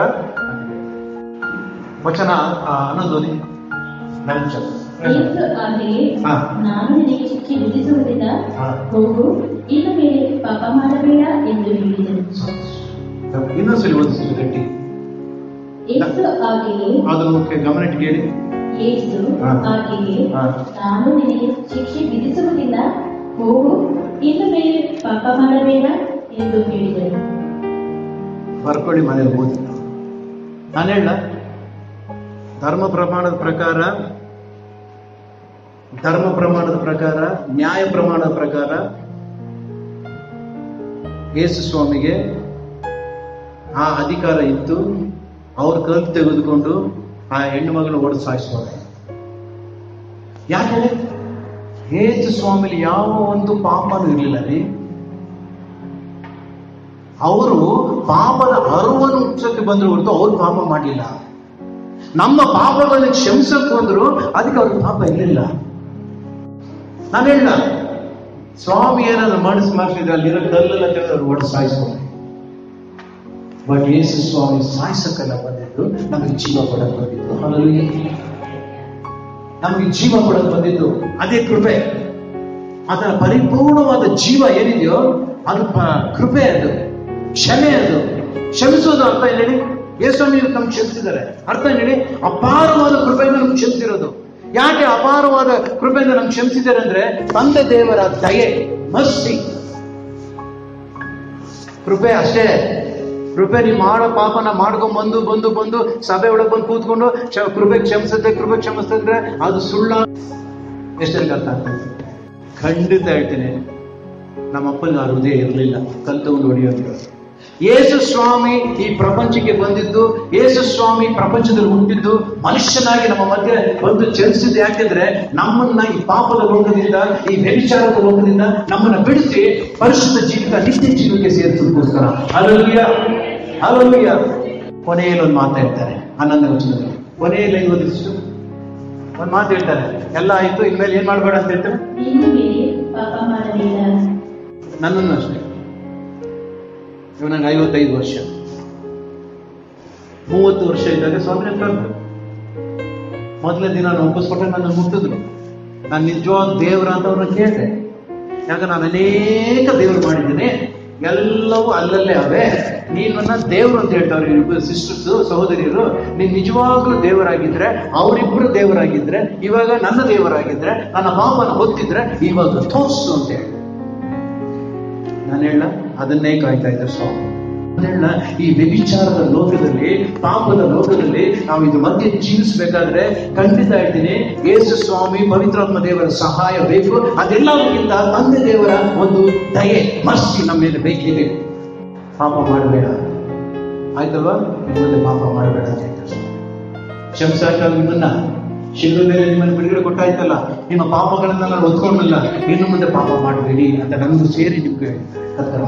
ವಚನ ಆ, ಹನ್ನೊಂದು ಓದಿ ಲಂಚ ಯೇಸು ಹಾಗೆಯೇ ಹಾ. ನಾನು ನಿನಗೆ ಶಿಕ್ಷೆ ವಿಧಿಸುವುದಿಲ್ಲ ಹಾ. ಹೋಗು ಇನ್ನು ಮೇಲೆ ಪಾಪ ಮಾಡಬೇಡ ಎಂದು ಹೇಳಿದನು ಇನ್ನೊಂದ್ಸಲಿ ಓದಿಸಿದ್ರು ಗಟ್ಟಿ ಯೇಸು ಹಾಗೆಯೇ ಅದನ್ನು ಗಮನ ಇಟ್ಟು ಕೇಳಿ ಯೇಸು ಹಾ. ಹಾಗೆಯೇ ಹಾ. ನಾನು ನಿನಗೆ ಶಿಕ್ಷೆ ವಿಧಿಸುವುದಿಲ್ಲ ಹೋಗು ಇನ್ನು ಮೇಲೆ ಪಾಪ ಮಾಡಬೇಡ ಎಂದು ಹೇಳಿದನು ಬರ್ಕೊಳ್ಳಿ ಮನೇಲಿ ಓದಿ ನಾನು ಹೇಳ ಧರ್ಮ ಪ್ರಮಾಣದ ಪ್ರಕಾರ ಧರ್ಮ ಪ್ರಮಾಣದ ಪ್ರಕಾರ ನ್ಯಾಯ ಪ್ರಮಾಣದ ಪ್ರಕಾರ ಯೇಸು ಸ್ವಾಮಿಗೆ ಆ ಅಧಿಕಾರ ಇತ್ತು ಅವ್ರ ಕಲ್ ತೆಗೆದುಕೊಂಡು ಆ ಹೆಣ್ಣು ಮಗನ ಹೊಡೆದು ಸಾಯಿಸ್ಬೋದು ಯಾಕೆ ಯೇಸು ಸ್ವಾಮಿಲಿ ಯಾವ ಒಂದು ಪಾಪನೂ ಇರಲಿಲ್ಲ ರೀ ಅವರು ಪಾಪದ ಅರುವನ್ನು ಮುಚ್ಚಕ್ಕೆ ಬಂದ್ರು ಹೊರತು ಅವ್ರು ಪಾಪ ಮಾಡಲಿಲ್ಲ ನಮ್ಮ ಪಾಪಗಳನ್ನು ಕ್ಷಮಿಸಕ್ ಬಂದ್ರು ಅದಕ್ಕೆ ಅವ್ರಿಗೆ ಪಾಪ ಇರಲಿಲ್ಲ ನಾನು ಹೇಳ ಸ್ವಾಮಿ ಏನಾದ್ರು ಮನಸ್ಸು ಮಾಡಿಸಿದ್ರೆ ಅಲ್ಲಿರೋ ಕಲ್ಲೆಲ್ಲ ತೆಗೆದು ಅವ್ರು ಹೊಡೆದು ಸಾಯಿಸ್ತಾರೆ ಬಟ್ ಯೇಸು ಸ್ವಾಮಿ ಸಾಯಿಸಕ್ಕೆಲ್ಲ ಬಂದಿದ್ದು ನಮಗೆ ಜೀವ ಕೊಡಕ್ ಬಂದಿದ್ದು Hallelujah. ನಮಗೆ ಜೀವ ಕೊಡಕ್ ಬಂದಿದ್ದು ಅದೇ ಕೃಪೆ ಅದರ ಪರಿಪೂರ್ಣವಾದ ಜೀವ ಏನಿದೆಯೋ ಅದು ಪ- ಕೃಪೆ ಅದು ಕ್ಷಮೆ ಅದು ಕ್ಷಮಿಸೋದು ಅರ್ಥ ಏನ್ ಹೇಳಿ ಯೇಸ್ವಾಮಿ ನಮ್ಗೆ ಕ್ಷಮಿಸಿದ್ದಾರೆ ಅರ್ಥ ಏನ್ ಹೇಳಿ ಅಪಾರವಾದ ಕೃಪೆಯಿಂದ ನಮ್ಗೆ ಕ್ಷಮಿಸಿರೋದು ಯಾಕೆ ಅಪಾರವಾದ ಕೃಪೆಯಿಂದ ನಮ್ಗೆ ಕ್ಷಮಿಸಿದ್ದಾರೆ ಅಂದ್ರೆ ತಂದೆ ದೇವರ ದಯೆ ಮರ್ಸಿ ಕೃಪೆ ಅಷ್ಟೇ ಕೃಪೆ ನೀವು ಮಾಡೋ ಪಾಪನ ಮಾಡ್ಕೊಂಡ್ ಬಂದು ಬಂದು ಬಂದು ಸಭೆ ಒಳಗೆ ಬಂದು ಕೂತ್ಕೊಂಡು ಕ್ಷ- ಕೃಪೆ ಕ್ಷಮಿಸುತ್ತೆ ಕೃಪೆ ಕ್ಷಮಿಸ್ತಂದ್ರೆ ಅದು ಸುಳ್ಳ ಎಷ್ಟೆಲ್ಲ ಅರ್ಥ ಆಗ್ತದೆ ಖಂಡಿತ ಹೇಳ್ತೀನಿ ನಮ್ಮ ಅಪ್ಪನ ಆ ಹೃದಯ ಇರಲಿಲ್ಲ ಕಲ್ ತಗೊಂಡು ಹೊಡೆಯೋದು ಯೇಸು ಸ್ವಾಮಿ ಈ ಪ್ರಪಂಚಕ್ಕೆ ಬಂದಿದ್ದು ಯೇಸು ಸ್ವಾಮಿ ಪ್ರಪಂಚದಲ್ಲಿ ಹುಟ್ಟಿದ್ದು ಮನುಷ್ಯನಾಗಿ ನಮ್ಮ ಮಧ್ಯೆ ಬಂದು ಚಲಿಸಿದ್ದು ಯಾಕೆಂದ್ರೆ ನಮ್ಮನ್ನ ಈ ಪಾಪದ ಲೋಕದಿಂದ ಈ ವ್ಯಭಿಚಾರದ ಲೋಕದಿಂದ ನಮ್ಮನ್ನ ಬಿಡಿಸಿ ಪರಿಶುದ್ಧ ಜೀವಿತ ನಿತ್ಯ ಜೀವಕ್ಕೆ ಸೇರಿಸೋದಕ್ಕೋಸ್ಕರ ಅಲಲ್ಯ ಅಲಲ್ಯ ಕೊನೆಯಲ್ಲಿ ಒಂದು ಮಾತು ಹೇಳ್ತಾರೆ ಹನ್ನೊಂದನೇ ವಚನದಲ್ಲಿ ಕೊನೆಯಲ್ಲಿ ಹೆಂಗ್ ಓದಿಷ್ಟು ಒಂದು ಮಾತು ಹೇಳ್ತಾರೆ ಎಲ್ಲ ಆಯ್ತು ಇನ್ಮೇಲೆ ಏನ್ ಮಾಡ್ಬೇಡ ಅಂತ ಹೇಳ್ತಾರೆ ಇನ್ನು ಮೇಲೆ ಪಾಪ ಮಾಡಬೇಡ ನನ್ನನ್ನು ಅಷ್ಟೇ ಇವಾಗ ನಂಗೆ ಐವತ್ತೈದು ವರ್ಷ ಮೂವತ್ತು ವರ್ಷ ಇದ್ದಾಗ ಸ್ವಾಮಿ ಕರೆದ್ರು ಮೊದಲನೇ ದಿನ ನಾನು ಒಪ್ಪಿಸ್ಕೊಟ್ಟೆ ನನ್ನ ಮುಟ್ಟಿದ್ರು ನಾನು ನಿಜವಾದ ದೇವರ ಅಂತ ಅವ್ರನ್ನ ಕೇಳಿದೆ ಯಾಕೆ ನಾನು ಅನೇಕ ದೇವರು ಮಾಡಿದ್ದೀನಿ ಎಲ್ಲವೂ ಅಲ್ಲಲ್ಲೇ ಅವೆ ನೀನು ನನ್ನ ದೇವರು ಅಂತ ಹೇಳ್ತಾವ್ರೆ ಇಬ್ಬರು ಸಿಸ್ಟರ್ಸ್ ಸಹೋದರಿಯರು ನೀನ್ ನಿಜವಾಗ್ಲೂ ದೇವರಾಗಿದ್ರೆ ಅವರಿಬ್ರು ದೇವರಾಗಿದ್ರೆ ಇವಾಗ ನನ್ನ ದೇವರಾಗಿದ್ರೆ ನನ್ನ ಪಾಪನ ಹೊತ್ತಿದ್ರೆ ಇವಾಗ ತೋರ್ಸು ಅಂತ ಹೇಳಿ ನಾನು ಹೇಳ ಅದನ್ನೇ ಕಾಯ್ತಾ ಇದ್ದೆ ಸ್ವಾಮಿ ನಾನ್ ಹೇಳ ಈ ವ್ಯಭಿಚಾರದ ಲೋಕದಲ್ಲಿ ಪಾಪದ ಲೋಕದಲ್ಲಿ ನಾವು ಇದು ಮಧ್ಯೆ ಜೀವಿಸಬೇಕಾದ್ರೆ ಖಂಡಿತ ಹೇಳ್ತೀನಿ ಯೇಸು ಸ್ವಾಮಿ ಪವಿತ್ರಾತ್ಮ ದೇವರ ಸಹಾಯ ಬೇಕು ಅದೆಲ್ಲದಕ್ಕಿಂತ ತಂದೆ ದೇವರ ಒಂದು ದಯೆ ಮರ್ಸಿ ನಮ್ಮ ಮೇಲೆ ಬೇಕೇ ಬೇಕು ಪಾಪ ಮಾಡಬೇಡ ಆಯ್ತಲ್ವಾ ಮುಂದೆ ಪಾಪ ಮಾಡಬೇಡ ಅಂತ ಹೇಳ್ತಾರೆ ಕ್ಷಮಿಸಾಕ ನಿಮ್ಮನ್ನ ಶಿಲ್ವ ಮೇಲೆ ನಿಮ್ಮನ್ನು ಬಿಡುಗಡೆ ಕೊಟ್ಟಾಯ್ತಲ್ಲ ನಿಮ್ಮ ಪಾಪಗಳನ್ನ ನಾನು ಒತ್ಕೊಂಡಲ್ಲ ಇನ್ನು ಮುಂದೆ ಪಾಪ ಮಾಡಬೇಡಿ ಅಂತ ನನಗೂ ಸೇರಿ ನಿಮ್ಗೆ ಕರ್ತರ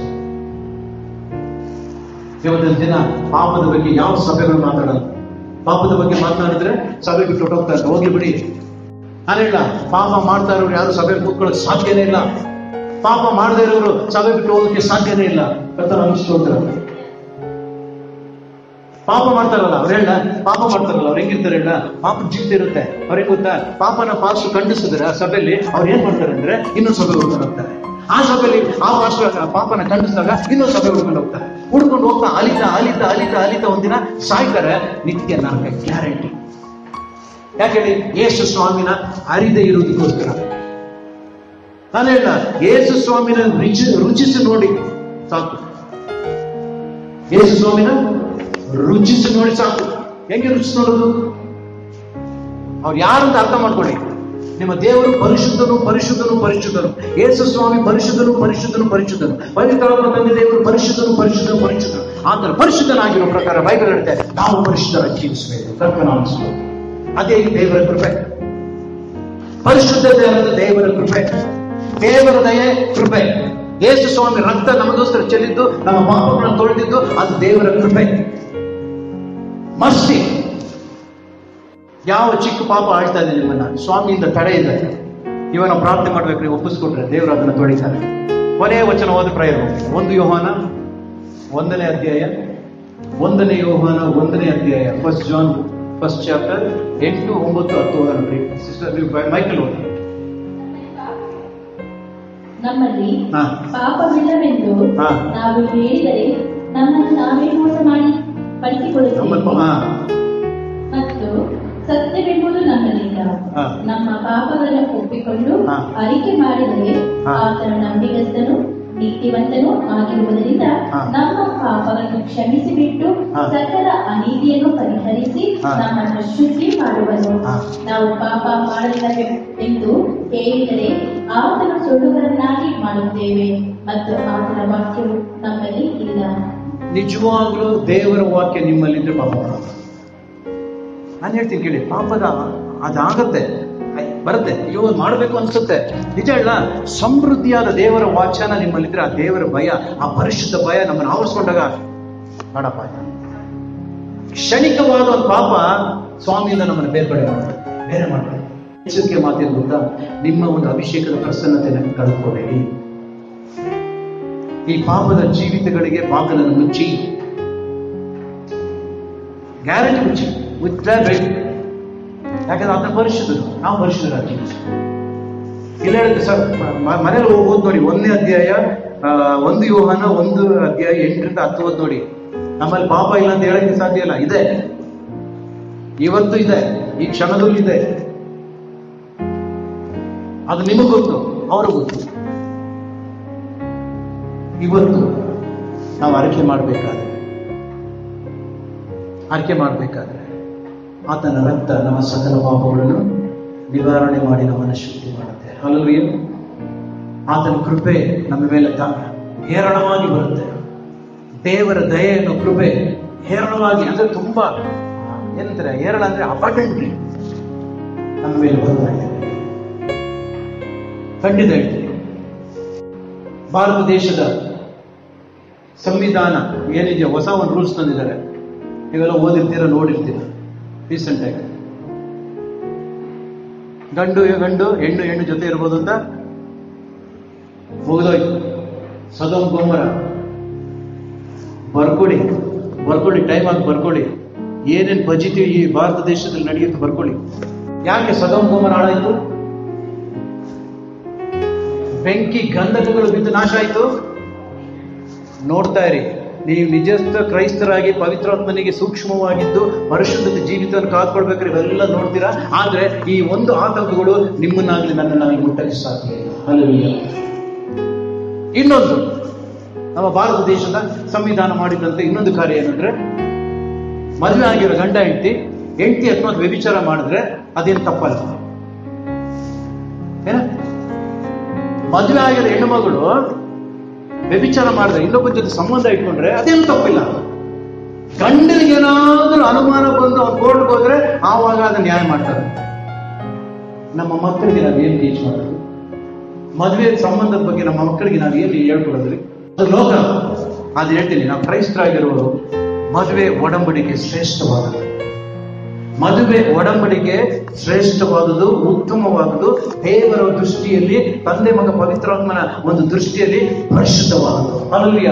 ಇವತ್ತಿನ ದಿನ ಪಾಪದ ಬಗ್ಗೆ ಯಾವ ಸಭೆಗಳು ಮಾತಾಡಲ್ಲ ಪಾಪದ ಬಗ್ಗೆ ಮಾತನಾಡಿದ್ರೆ ಸಭೆ ಬಿಟ್ಟು ಹೊಟ್ಟೋಗ್ತಾ ಇರ್ತಾರೆ ಹೋಗ್ಲಿ ಬಿಡಿ ನಾನು ಹೇಳ ಪಾಪ ಮಾಡ್ತಾ ಇರೋರು ಯಾರು ಸಭೆ ಕೂತ್ಕೊಳ್ಳೋಕೆ ಸಾಧ್ಯನೇ ಇಲ್ಲ ಪಾಪ ಮಾಡದೇ ಇರೋರು ಸಭೆ ಬಿಟ್ಟು ಹೋಗೋಕೆ ಸಾಧ್ಯನೇ ಇಲ್ಲ ಕರ್ತರ ಅನಿಸ್ತೋದ್ರ ಪಾಪ ಮಾಡ್ತಾರಲ್ಲ ಅವ್ರು ಹೇಳ ಪಾಪ ಮಾಡ್ತಾರಲ್ಲ ಅವ್ರು ಹೆಂಗಿರ್ತಾರೆ ಹೇಳ ಪಾಪ ಜೀವಿತ ಇರುತ್ತೆ ಅವ್ರಿಗೆ ಗೊತ್ತಾ ಪಾಪನ ಪಾಸ್ಟ್ ಖಂಡಿಸಿದ್ರೆ ಆ ಸಭೆಯಲ್ಲಿ ಅವ್ರು ಏನ್ ಮಾಡ್ತಾರೆ ಅಂದ್ರೆ ಇನ್ನೊಂದು ಸಭೆ ಹುಡ್ಕೊಂಡು ಹೋಗ್ತಾರೆ ಆ ಸಭೆಯಲ್ಲಿ ಆ ಪಾಸ್ಟ್ ಪಾಪನ ಖಂಡಿಸಿದಾಗ ಇನ್ನೊಂದು ಸಭೆ ಹುಡ್ಕೊಂಡು ಹೋಗ್ತಾರೆ ಹುಡ್ಕೊಂಡು ಹೋಗ್ತಾ ಅಲಿತಾ ಅಲಿತಾ ಅಲಿತಾ ಅಲಿತಾ ಒಂದಿನ ಸಾಯ್ತಾರೆ ನಿತ್ಯ ನರಕ ಗ್ಯಾರಂಟಿ ಯಾಕೆ ಹೇಳಿ ಯೇಸು ಸ್ವಾಮಿನ ಅರಿದೇ ಇರುವುದಕ್ಕೋಸ್ಕರ ನಾನು ಹೇಳ ಯೇಸು ಸ್ವಾಮಿನ ರುಚಿ ರುಚಿಸಿ ನೋಡಿ ಸಾಕು ಯೇಸು ಸ್ವಾಮಿನ ರುಚಿಸಿ ನೋಡಿ ಸಾಕು ಹೆಂಗೆ ರುಚಿಸಿ ನೋಡೋದು ಅವ್ರು ಯಾರು ಅಂತ ಅರ್ಥ ಮಾಡ್ಕೊಳ್ಳಿ ನಿಮ್ಮ ದೇವರು ಪರಿಶುದ್ಧನು ಪರಿಶುದ್ಧನು ಪರಿಶುದ್ಧನು ಯೇಸು ಸ್ವಾಮಿ ಪರಿಶುದ್ಧನು ಪರಿಶುದ್ಧನು ಪರಿಶುದ್ಧನು ಪವಿತ್ರಾತ್ಮ ತಂದೆ ದೇವರು ಪರಿಶುದ್ಧನು ಪರಿಶುದ್ಧನು ಪರಿಶುದ್ಧನು ಆತರ ಪರಿಶುದ್ಧನಾಗಿರೋ ಪ್ರಕಾರ ಬೈಬಲ್ ಹೇಳುತ್ತೆ ನಾವು ಪರಿಶುದ್ಧರ ಜೀವಿಸಬೇಕು ಕರ್ಕನಾಮಿಸಬೇಕು ಅದೇ ದೇವರ ಕೃಪೆ ಪರಿಶುದ್ಧತೆ ಅನ್ನೋದು ದೇವರ ಕೃಪೆ ದೇವರ ದಯೆ ಕೃಪೆ ಯೇಸು ಸ್ವಾಮಿ ರಕ್ತ ನಮಗೋಸ್ಕರ ಚೆಲ್ಲಿದ್ದು ನಮ್ಮ ಪಾಪಗಳನ್ನು ತೊಳೆದಿದ್ದು ಅದು ದೇವರ ಕೃಪೆ ಮರ್ಸಿ ಯಾವ ಚಿಕ್ಕ ಪಾಪ ಆಳ್ತಾ ಇದೆ ನಿಮ್ಮನ್ನ ಸ್ವಾಮಿಯಿಂದ ತಡೆ ಇದೆ ಇವನ ಪ್ರಾರ್ಥನೆ ಮಾಡ್ಬೇಕ್ರಿ ಒಪ್ಪಿಸ್ಕೊಟ್ರೆ ದೇವರು ಅದನ್ನ ತೊಳಿತಾರೆ ಕೊನೆಯ ವಚನವಾದ ಪ್ರಯೋಗ ಒಂದು ಯೋಹಾನ ಒಂದನೇ ಅಧ್ಯಾಯ ಒಂದನೇ ಯೋಹಾನ ಒಂದನೇ ಅಧ್ಯಾಯ ಫಸ್ಟ್ ಜಾನ್ ಫಸ್ಟ್ ಚಾಪ್ಟರ್ ಎಂಟು ಒಂಬತ್ತು ಹತ್ತು ಓದೋಣ ಸಿಸ್ಟರ್ ನೀವು ಮೈಕಲ್ ಓದಿ ನಮ್ಮಲ್ಲಿ ಹಾ. ಪಾಪವಿಲ್ಲವೆಂದು ಹಾ. ನಾವು ಹೇಳಿದರೆ ನಮ್ಮನ್ನು ನಾವೇ ಮೋಸ ಮಾಡಿ ನಮ್ಮ ಪಡಿಸಿಕೊಳ್ಳುತ್ತೇವೆ ಹಾ ಮತ್ತು ಸತ್ಯವೆಂಬುದು ನಮ್ಮಲ್ಲಿಲ್ಲ ಹಾ. ನಮ್ಮ ಪಾಪಗಳನ್ನು ಒಪ್ಪಿಕೊಂಡು ಹಾ. ಅರಿಕೆ ಮಾಡಿದರೆ ಹಾ. ಆತನು ನಂಬಿಗಸ್ತನು ನೀತಿವಂತನೂ ಆಗಿರುವುದರಿಂದ ಹಾ. ನಮ್ಮ ಪಾಪಗಳನ್ನು ಕ್ಷಮಿಸಿ ಬಿಟ್ಟು ಹಾ. ಸಕಲ ಅನೀತಿಯನ್ನು ಪರಿಹರಿಸಿ ಹಾ. ನಮ್ಮನ್ನು ಶುದ್ಧಿ ಮಾಡುವನು ಹಾ. ನಾವು ಪಾಪ ಮಾಡಲಿಲ್ಲವೆ ಎಂದು ಹೇಳಿದರೆ ಆತನು ಸುಳ್ಳುಗಳನ್ನಾಗಿ ಮಾಡುತ್ತೇವೆ ಮತ್ತು ಆತನ ವಾಕ್ಯವು ನಮ್ಮಲ್ಲಿ ಇಲ್ಲ ನಿಜವಾಗ್ಲೂ ದೇವರ ವಾಕ್ಯ ನಿಮ್ಮಲ್ಲಿದ್ರೆ ಪಾಪ ಮಾಡಲ್ಲ ನಾನು ಹೇಳ್ತೀನಿ ಕೇಳಿ ಪಾಪದ ಅದಾಗತ್ತೆ ಆಯ್, ಬರುತ್ತೆ ಅಯ್ಯೋ ಅದ್ ಮಾಡ್ಬೇಕು ಅನ್ಸುತ್ತೆ ನಿಜ ಹೇಳ ಸಮೃದ್ಧಿಯಾದ ದೇವರ ವಾಚನ ನಿಮ್ಮಲ್ಲಿದ್ರೆ ಆ ದೇವರ ಭಯ ಆ ಪರಿಶುದ್ಧ ಭಯ ನಮ್ಮನ್ನು ಆವರಿಸ್ಕೊಂಡಾಗ ಮಾಡಪ್ಪ ಕ್ಷಣಿಕವಾದ ಒಂದು ಪಾಪ ಸ್ವಾಮಿಯಿಂದ ನಮ್ಮನ್ನು ಬೇರ್ಪಡೆ ಮಾಡ್ತಾರೆ ಬೇರೆ ಮಾಡ್ತಾರೆ ಎಚ್ಚರಿಕೆ ಮಾತೇನು ಗೊತ್ತಾ ನಿಮ್ಮ ಒಂದು ಅಭಿಷೇಕದ ಪ್ರಸನ್ನತೆಯನ್ನು ಕಳ್ಕೋಬೇಡಿ ಈ ಪಾಪದ ಜೀವಿತಗಳಿಗೆ ಬಾಗಿಲನ್ನು ಮುಚ್ಚಿ ಗ್ಯಾರಂಟಿ ಮುಚ್ಚಿ ಮುಚ್ಚಲೇಬೇಕು ಯಾಕಂದ್ರೆ ಆತನ ಪರಿಶುದ್ಧರು ನಾವು ಪರಿಶುದ್ಧರಾಗಿ ಇಲ್ಲ ಹೇಳಿದ್ರೆ ಸರ್ ಮ- ಮನೇಲಿ ಹೋಗ್- ಓದ್ ನೋಡಿ ಒಂದನೇ ಅಧ್ಯಾಯ ಆ, ಒಂದು ಯೋಹನ ಒಂದು ಅಧ್ಯಾಯ ಎಂಟರಿಂದ ಹತ್ತು ಓದ್ ನೋಡಿ ನಮ್ಮಲ್ಲಿ ಪಾಪ ಇಲ್ಲ ಅಂತ ಹೇಳಕ್ಕೆ ಸಾಧ್ಯ ಇಲ್ಲ ಇದೆ ಇವತ್ತು ಇದೆ ಈ ಕ್ಷಣದಲ್ಲೂ ಇದೆ ಅದು ನಿಮಗ್ ಗೊತ್ತು ಅವ್ರಿಗೂ ಗೊತ್ತು ಇವತ್ತು ನಾವು ಅರಿಕೆ ಮಾಡಬೇಕಾದ್ರೆ ಅರಿಕೆ ಮಾಡಬೇಕಾದ್ರೆ ಆತನ ರಕ್ತ ನಮ್ಮ ಸಕಲ ಪಾಪಗಳನ್ನು ನಿವಾರಣೆ ಮಾಡಿ ನಮ್ಮನ್ನು ಶುದ್ಧಿ ಮಾಡುತ್ತೆ ಅಲ್ಲವೇ ಆತನ ಕೃಪೆ ನಮ್ಮ ಮೇಲೆ ತ ಹೇರಳವಾಗಿ ಬರುತ್ತೆ ದೇವರ ದಯೆಯನ್ನು ಕೃಪೆ ಹೇರಳವಾಗಿ ಅಂದ್ರೆ ತುಂಬಾ ಏನಂತಾರೆ ಹೇರಳ ಅಂದ್ರೆ ಅಪಾರ್ಟೆಂಟ್ಲಿ ನಮ್ಮ ಮೇಲೆ ಬರ್ತಾ ಇದೆ ಖಂಡಿತ ಹೇಳ್ತೀನಿ ಭಾರತ ದೇಶದ ಸಂವಿಧಾನ ಏನಿದೆ ಹೊಸ ಒಂದು ರೂಲ್ಸ್ ತಂದಿದ್ದಾರೆ ನೀವೆಲ್ಲ ಓದಿರ್ತೀರ ನೋಡಿರ್ತೀರ ರೀಸೆಂಟ್ ಆಗಿ ಗಂಡು ಗಂಡು ಹೆಣ್ಣು ಹೆಣ್ಣು ಜೊತೆ ಇರ್ಬೋದು ಅಂತ ಮುಗಿದೋಯ್ತು ಸದೋಮ್ ಗೊಮ್ಮರ ಬರ್ಕೊಡಿ ಬರ್ಕೊಳ್ಳಿ ಟೈಮ್ ಆಗಿ ಬರ್ಕೊಳ್ಳಿ ಏನೇನ್ ಪಜಿಟಿವ್ ಈ ಭಾರತ ದೇಶದಲ್ಲಿ ನಡೆಯುತ್ತೆ ಬರ್ಕೊಳ್ಳಿ ಯಾಕೆ ಸದೋಮ್ ಗೊಮ್ಮರ ಹಾಳಾಯ್ತು ಬೆಂಕಿ ಗಂಧಕಗಳು ಬಿದ್ದು ನಾಶ ಆಯ್ತು ನೋಡ್ತಾ ಇರಿ ನೀವು ನಿಜಸ್ಥ ಕ್ರೈಸ್ತರಾಗಿ ಪವಿತ್ರಾತ್ಮನಿಗೆ ಸೂಕ್ಷ್ಮವಾಗಿದ್ದು ಪರಿಶುದ್ಧತೆ ಜೀವಿತವನ್ನು ಕಾದ್ಕೊಳ್ಬೇಕಾದ್ರೆ ಇವೆಲ್ಲ ನೋಡ್ತೀರಾ ಆದ್ರೆ ಈ ಒಂದು ಆತಂಕಗಳು ನಿಮ್ಮನ್ನಾಗ್ಲಿ ನನ್ನನ್ನಾಗ್ಲಿ ಮುಟ್ಟಕ್ಕೆ ಸಾಧ್ಯ ಇಲ್ಲ ಅಲ್ಲವೇ ಇನ್ನೊಂದು ನಮ್ಮ ಭಾರತ ದೇಶದ ಸಂವಿಧಾನ ಮಾಡಿದಂತೆ ಇನ್ನೊಂದು ಕಾರ್ಯ ಏನಂದ್ರೆ ಮದುವೆ ಆಗಿರೋ ಗಂಡ ಹೆಂಡತಿ ಹೆಂಡತಿ ಅಥವಾ ವ್ಯಭಿಚಾರ ಮಾಡಿದ್ರೆ ಅದೇನು ತಪ್ಪಲ್ಲ ಏನ ಮದುವೆ ಆಗಿರೋ ಹೆಣ್ಣು ಮಗಳು ವ್ಯಭಿಚಾರ ಮಾಡಿದ್ರೆ ಇನ್ನೊಬ್ಬರ ಜೊತೆ ಸಂಬಂಧ ಇಟ್ಕೊಂಡ್ರೆ ಅದೇನು ತಪ್ಪಿಲ್ಲ ಗಂಡನಿಗೆ ಏನಾದ್ರೂ ಅನುಮಾನ ಬಂದು ಅವ್ನು ಕೋರ್ಟ್ಗೆ ಹೋದ್ರೆ ಆವಾಗ ಅದನ್ನ ನ್ಯಾಯ ಮಾಡ್ತಾರೆ ನಮ್ಮ ಮಕ್ಕಳಿಗೆ ನಾವು ಏನು ಟೀಚ್ ಮಾಡೋದು ಮದುವೆ ಸಂಬಂಧದ ಬಗ್ಗೆ ನಮ್ಮ ಮಕ್ಕಳಿಗೆ ನಾವು ಏನು ಹೇಳ್ಕೊಡೋದ್ರಿ ಅದು ಲೋಕ ಅದು ಹೇಳ್ತೀನಿ ನಾವು ಕ್ರೈಸ್ತರಾಗಿರುವರು ಮದುವೆ ಒಡಂಬಡಿಕೆ ಶ್ರೇಷ್ಠವಾದದ್ದು ಮದುವೆ ಒಡಂಬಡಿಕೆ ಶ್ರೇಷ್ಠವಾದುದು ಉತ್ತಮವಾದುದು ದೇವರ ದೃಷ್ಟಿಯಲ್ಲಿ ತಂದೆ ಮಗ ಪವಿತ್ರಾತ್ಮನ ಒಂದು ದೃಷ್ಟಿಯಲ್ಲಿ ಪರಿಶುದ್ಧವಾದುದು ಅಲ್ಲಿಯ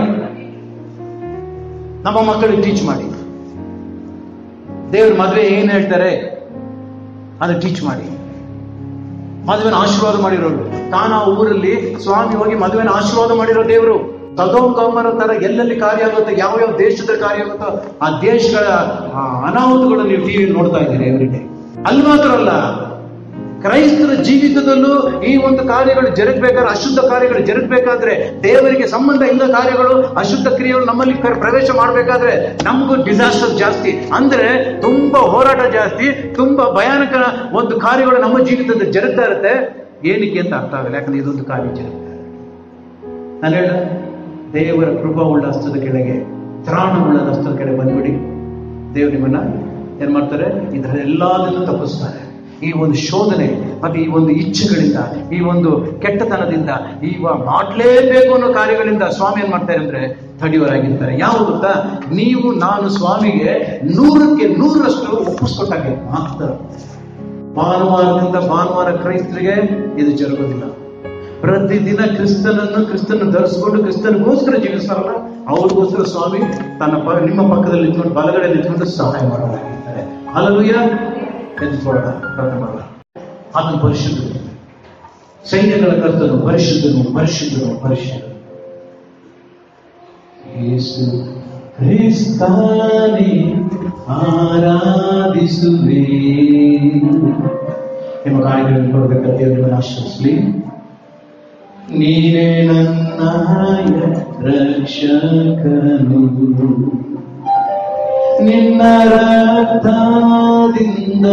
ನಮ್ಮ ಮಕ್ಕಳಿಗೆ ಟೀಚ್ ಮಾಡಿ ದೇವ್ರ ಮದುವೆ ಏನ್ ಹೇಳ್ತಾರೆ ಅದು ಟೀಚ್ ಮಾಡಿ ಮದುವೆನ ಆಶೀರ್ವಾದ ಮಾಡಿರೋರು ತಾನು ಆ ಊರಲ್ಲಿ ಸ್ವಾಮಿ ಹೋಗಿ ಮದುವೆನ ಆಶೀರ್ವಾದ ಮಾಡಿರೋ ದೇವರು ಸದೋಮ್ ಗಮನ ತರ ಎಲ್ಲೆಲ್ಲಿ ಕಾರ್ಯ ಆಗುತ್ತೋ ಯಾವ ಯಾವ ದೇಶದಲ್ಲಿ ಕಾರ್ಯ ಆಗುತ್ತೋ ಆ ದೇಶಗಳ ಆ ಅನಾಹುತಗಳು ನೀವು ಟಿವಿ ನೋಡ್ತಾ ಇದ್ದೀರಿ ಎವ್ರಿ ಡೇ ಅಲ್ಲಿ ಮಾತ್ರ ಅಲ್ಲ ಕ್ರೈಸ್ತರ ಜೀವಿತದಲ್ಲೂ ಈ ಒಂದು ಕಾರ್ಯಗಳು ಜರುಗಬೇಕಾದ್ರೆ ಅಶುದ್ಧ ಕಾರ್ಯಗಳು ಜರುಗಬೇಕಾದ್ರೆ ದೇವರಿಗೆ ಸಂಬಂಧ ಇಲ್ಲ ಕಾರ್ಯಗಳು ಅಶುದ್ಧ ಕ್ರಿಯೆಗಳು ನಮ್ಮಲ್ಲಿ ಪ್ರ- ಪ್ರವೇಶ ಮಾಡಬೇಕಾದ್ರೆ ನಮಗೂ ಡಿಸಾಸ್ಟರ್ ಜಾಸ್ತಿ ಅಂದ್ರೆ ತುಂಬಾ ಹೋರಾಟ ಜಾಸ್ತಿ ತುಂಬಾ ಭಯಾನಕ ಒಂದು ಕಾರ್ಯಗಳು ನಮ್ಮ ಜೀವಿತದಲ್ಲಿ ಜರುಗ್ತಾ ಇರುತ್ತೆ ಏನಕ್ಕೆ ಅಂತ ಅರ್ಥ ಆಗಲ್ಲ ಯಾಕಂದ್ರೆ ಇದೊಂದು ಕಾರ್ಯ ಜರುಗ್ತಾ ಇದೆ ನಾನು ಹೇಳ ದೇವರ ಕೃಪಾ ಉಳ್ಳ ಹಸ್ತದ ಕೆಳಗೆ ತ್ರಾಣ ಉಳ್ಳ ಹಸ್ತದ ಕೆಳಗೆ ಬಂದ್ಬಿಡಿ ದೇವರು ನಿಮ್ಮನ್ನ ಏನ್ ಮಾಡ್ತಾರೆ ಇದರ ಎಲ್ಲದನ್ನು ತಪ್ಪಿಸ್ತಾರೆ ಈ ಒಂದು ಶೋಧನೆ ಮತ್ತೆ ಈ ಒಂದು ಇಚ್ಛೆಗಳಿಂದ ಈ ಒಂದು ಕೆಟ್ಟತನದಿಂದ ಈ ವ- ಮಾಡ್ಲೇಬೇಕು ಅನ್ನೋ ಕಾರ್ಯಗಳಿಂದ ಸ್ವಾಮಿ ಏನ್ ಮಾಡ್ತಾರೆ ಅಂದ್ರೆ ತಡೆಯೋರಾಗಿರ್ತಾರೆ ಯಾವುದು ಗೊತ್ತಾ ನೀವು ನಾನು ಸ್ವಾಮಿಗೆ ನೂರಕ್ಕೆ ನೂರರಷ್ಟು ಒಪ್ಪಿಸ್ಕೊಟ್ಟಾಗೆ ಮಾತ್ರ ಭಾನುವಾರದಿಂದ ಭಾನುವಾರ ಕ್ರೈಸ್ತರಿಗೆ ಇದು ಜರುಗೋದಿಲ್ಲ ಪ್ರತಿದಿನ ಕ್ರಿಸ್ತನನ್ನು ಕ್ರಿಸ್ತನ ಧರಿಸ್ಕೊಂಡು ಕ್ರಿಸ್ತನಿಗೋಸ್ಕರ ಜೀವಿಸ್ತಾರಲ್ಲ ಅವ್ರಿಗೋಸ್ಕರ ಸ್ವಾಮಿ ತನ್ನ ಪ ನಿಮ್ಮ ಪಕ್ಕದಲ್ಲಿ ನಿಂತ್ಕೊಂಡು ಬಲಗಡೆ ನಿಂತ್ಕೊಂಡು ಸಹಾಯ ಮಾಡೋರಾಗಿರ್ತಾರೆ ಅಲ್ಲೂಯ ಎದ್ದುಕೊಳ್ಳೋಣ ಪ್ರಾರ್ಥನೆ ಮಾಡೋಣ ಆತನ ಪರಿಶುದ್ಧರು ಸೈನ್ಯಗಳ ಕರ್ತನು ಪರಿಶುದ್ಧನು ಪರಿಶುದ್ಧನು ಪರಿಶುದ್ಧನು ಯೇಸು ಕ್ರಿಸ್ತಾನಿ ಆರಾಧಿಸುವೆ ನಿಮ್ಮ ಕಾರ್ಯಗಳನ್ನು ಕೊಡಬೇಕಂತ ದೇವರನ್ನು ಆಶ್ರಯಿಸಲಿ ನೀನೇ ನನ್ನ ರಕ್ಷಕನು ನಿನ್ನ ರಕ್ತದಿಂದ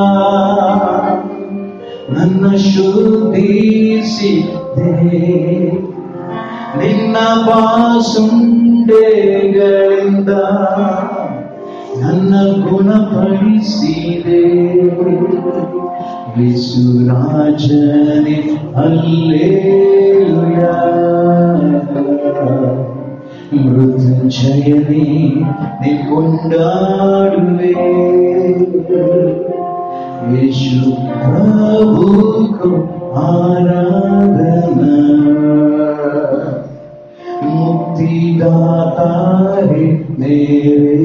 ನನ್ನ ಶುದ್ಧಿಸಿದೆ ನಿನ್ನ ಬಾಸುಂಡೆಗಳಿಂದ ನನ್ನ ಗುಣಪಡಿಸಿದೆ ವಿಸುರಾಜನೆ ಅಲ್ಲೇಲುಯ ಮೃತ್ಯುಂಜಯನೇ ನಿಕೊಂಡಾಡುವೆ ಯೇಸು ಪ್ರಭುಕು ಆರಾಧನಾ मुक्तिदाता है मेरे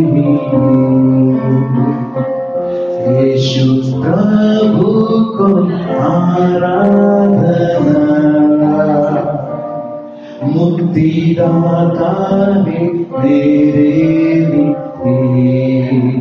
यीशु प्रभु को आराधना मुक्तिदाता है मेरे लिए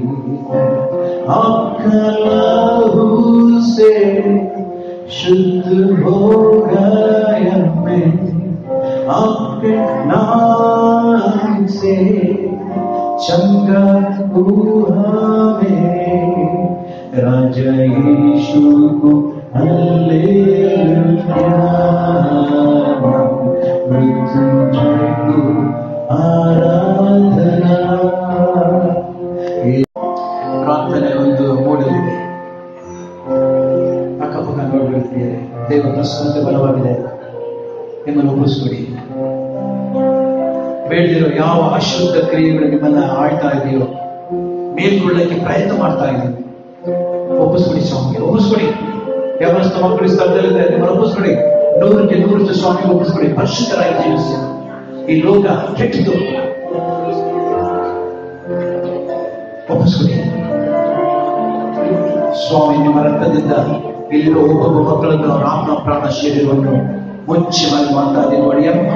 आपका लहू से शुद्ध हो गया मैं आपके नाम से चंगा हुआ मैं राजा यीशु को हल्लेलुया मृत्युंजय को आराधना ಪ್ರಾರ್ಥನೆ ಒಂದು ಮೂಡಲಿದೆ ಅಕ್ಕಪಕ್ಕ ನೋಡಿರ್ತೀರಿ ದೇವ ಪ್ರಸ್ತುತ ಬಲವಾಗಿದೆ ನಿಮ್ಮನ್ನು ಒಪ್ಪಿಸ್ಕೊಡಿ ಬೇಡದಿರೋ ಯಾವ ಅಶುದ್ಧ ಕ್ರಿಯೆಗಳು ನಿಮ್ಮನ್ನ ಆಳ್ತಾ ಇದೆಯೋ ಮೇಲ್ಕೊಳ್ಳಕ್ಕೆ ಪ್ರಯತ್ನ ಮಾಡ್ತಾ ಇದೆಯೋ ಒಪ್ಪಿಸ್ಕೊಡಿ ಸ್ವಾಮಿಗೆ ಒಪ್ಪಿಸ್ಕೊಡಿ ಯಾವಸ್ತ ಮಕ್ಕಳು ಸ್ಥಳದಲ್ಲಿದೆ ನಿಮ್ಮನ್ನು ಒಪ್ಪಿಸ್ಕೊಡಿ ನೂರಕ್ಕೆ ನೂರಷ್ಟು ಸ್ವಾಮಿಗೆ ಒಪ್ಪಿಸ್ಕೊಡಿ ಪರಿಶುದ್ಧರಾಗಿ ಜೀವಿಸಿ ಈ ಲೋಕ ಕೆಟ್ಟಿದ್ದು ಒಪ್ಪಿಸ್ಕೊಡಿ ಸ್ವಾಮಿ ನಿಮ್ಮ ರಕ್ತದಿಂದ ಇಲ್ಲಿರೋ ಒಬ್ಬೊಬ್ಬ ಮಕ್ಕಳನ್ನು ರಾಮನ ಪ್ರಾಣ ಶರೀರವನ್ನು ಮುಚ್ಚಿ ಮನೆ ಮಾಡ್ತಾ ಇದ್ದೀವಿ ಒಡೆಯಮ್ಮ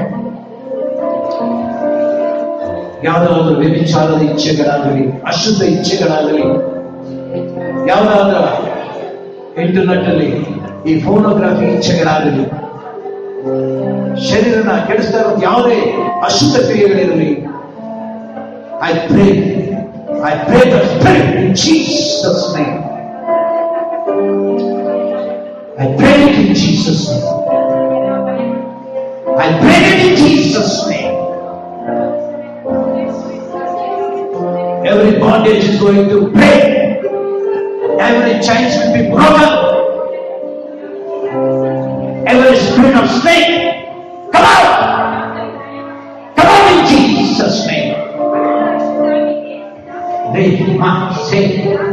ಯಾವುದಾದ್ರೂ ವ್ಯಭಿಚಾರದ ಇಚ್ಛೆಗಳಾಗಲಿ ಅಶುದ್ಧ ಇಚ್ಛೆಗಳಾಗಲಿ ಯಾವುದಾದ ಇಂಟರ್ನೆಟ್ ಅಲ್ಲಿ ಈ ಫೋನೋಗ್ರಾಫಿ ಇಚ್ಛೆಗಳಾಗಲಿ ಶರೀರನ ಕೆಡಿಸ್ತಾ ಇರೋದು ಯಾವುದೇ ಅಶುದ್ಧ ಕ್ರಿಯೆಗಳಿರಲಿ I pray I pray the spirit in Jesus name I pray it in Jesus' name. I pray it in Jesus' name. Every bondage is going to break. Every chains will be broken. Every spirit of snake, come out! Come out in Jesus' name. Rema, say.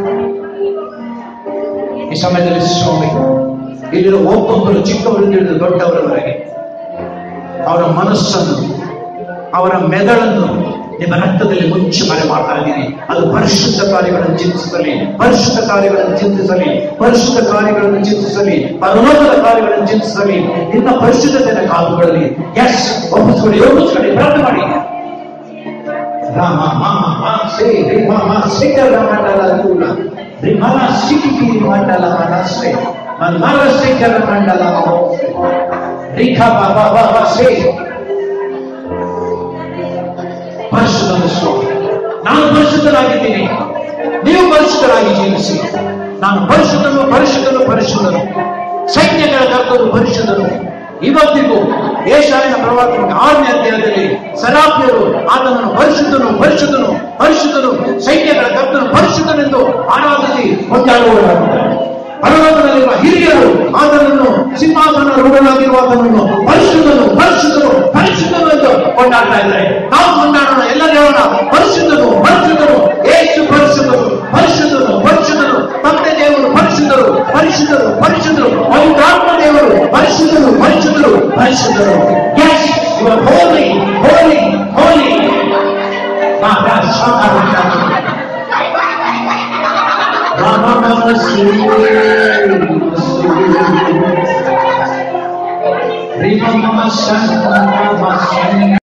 ಈ ಸಮಯದಲ್ಲಿ ಸ್ವಾಮಿ ಇಲ್ಲಿರೋ ಒಬ್ಬೊಬ್ಬರು ಚಿಕ್ಕವರಿಂದ ಹಿಡಿದು ದೊಡ್ಡವರವರೆಗೆ ಅವರ ಮನಸ್ಸನ್ನು ಅವರ ಮೆದುಳನ್ನು ನಿಮ್ಮ ರಕ್ತದಲ್ಲಿ ಮುಚ್ಚಿ ಮರೆ ಮಾಡ್ತಾ ಇದ್ದೀನಿ ಅದು ಪರಿಶುದ್ಧ ಕಾರ್ಯಗಳನ್ನು ಚಿಂತಿಸಲಿ ಪರಿಶುದ್ಧ ಕಾರ್ಯಗಳನ್ನು ಚಿಂತಿಸಲಿ ಪರಿಶುದ್ಧ ಕಾರ್ಯಗಳನ್ನು ಚಿಂತಿಸಲಿ ಪರಲೋಕದ ಕಾರ್ಯಗಳನ್ನು ಚಿಂತಿಸಲಿ ನಿನ್ನ ಪರಿಶುದ್ಧತೆಯನ್ನು ಕಾದುಕೊಳ್ಳಲಿ ಎಸ್ ಒಪ್ಪಿಸ್ಕೊಳ್ಳಿ ಒಪ್ಪಿಸ್ಕೊಳ್ಳಿ ಪ್ರಾರ್ಥನೆ ಮಾಡಿ ರಾಮ ಮಾಮ ಮಾ ಸೇ ರೇ ಮಾಮ ಸೇಕರ ಮಂಡಲ ದೂರ ರೇ ಮನ ಸಿಕ್ಕಿ ಮಂಡಲ ಮನಸ್ಸೆ ಮನ ಮನ ಸೇಕರ ಮಂಡಲ ರೇಖಾ ಬಾಬಾ ಬಾಬಾ ಸೇ ಪರಿಶುದ್ಧ ಸ್ವಾಮಿ ನಾನು ಪರಿಶುದ್ಧರಾಗಿದ್ದೀನಿ ನೀವು ಪರಿಶುದ್ಧರಾಗಿ ಜೀವಿಸಿ ನಾನು ಪರಿಶುದ್ಧನು ಪರಿಶುದ್ಧನು ಪರಿಶುದ್ಧನು ಸೈನ್ಯಗಳ ಕರ್ತರು ಪರಿಶುದ್ಧರು ಇವತ್ತಿಗೂ ಏಷಾಯನ ಪ್ರವಾದನ ಆರನೇ ಅಧ್ಯಾಯದಲ್ಲಿ ಸರಾಫಿಯರು ಆತನನ್ನು ಪರಿಶುದ್ಧನು ಪರಿಶುದ್ಧನು ಪರಿಶುದ್ಧನು ಸೈನ್ಯಗಳ ಕರ್ತನು ಪರಿಶುದ್ಧನೆಂದು ಆರಾಧಿಸಿ ಕೊಂಡಾಡುವವರಾಗಿದ್ದಾರೆ ಪರಲೋಕದಲ್ಲಿರುವ ಹಿರಿಯರು ಆತನನ್ನು ಸಿಂಹಾಸನ ರೂಢನಾಗಿರುವ ಆತನನ್ನು ಪರಿಶುದ್ಧನು ಪರಿಶುದ್ಧನು ಪರಿಶುದ್ಧನು ಎಂದು ಕೊಂಡಾಡ್ತಾ ಇದ್ದಾರೆ ನಾವು ಕೊಂಡಾಡೋಣ ಎಲ್ಲರೂ ಹೇಳೋಣ ಪರಿಶುದ್ಧನು ಪರಿಶುದ್ಧನು ಏಸು ಪರಿಶುದ್ಧನು ಪರಿಶುದ್ಧನು ಪರಿಶುದ್ಧನು ತಂದೆ ದೇವರು ಪರಿಶುದ್ಧರು ಪರಿಶುದ್ಧರು ಪರಿಶುದ್ಧರು ಪವಿತ್ರಾತ್ಮ ದೇವರು ಪರಿಶುದ್ಧರು ಪರಿಶುದ್ಧರು ಪರಿಶುದ್ಧರು yes you are holy holy holy Rima Mama Santa Mama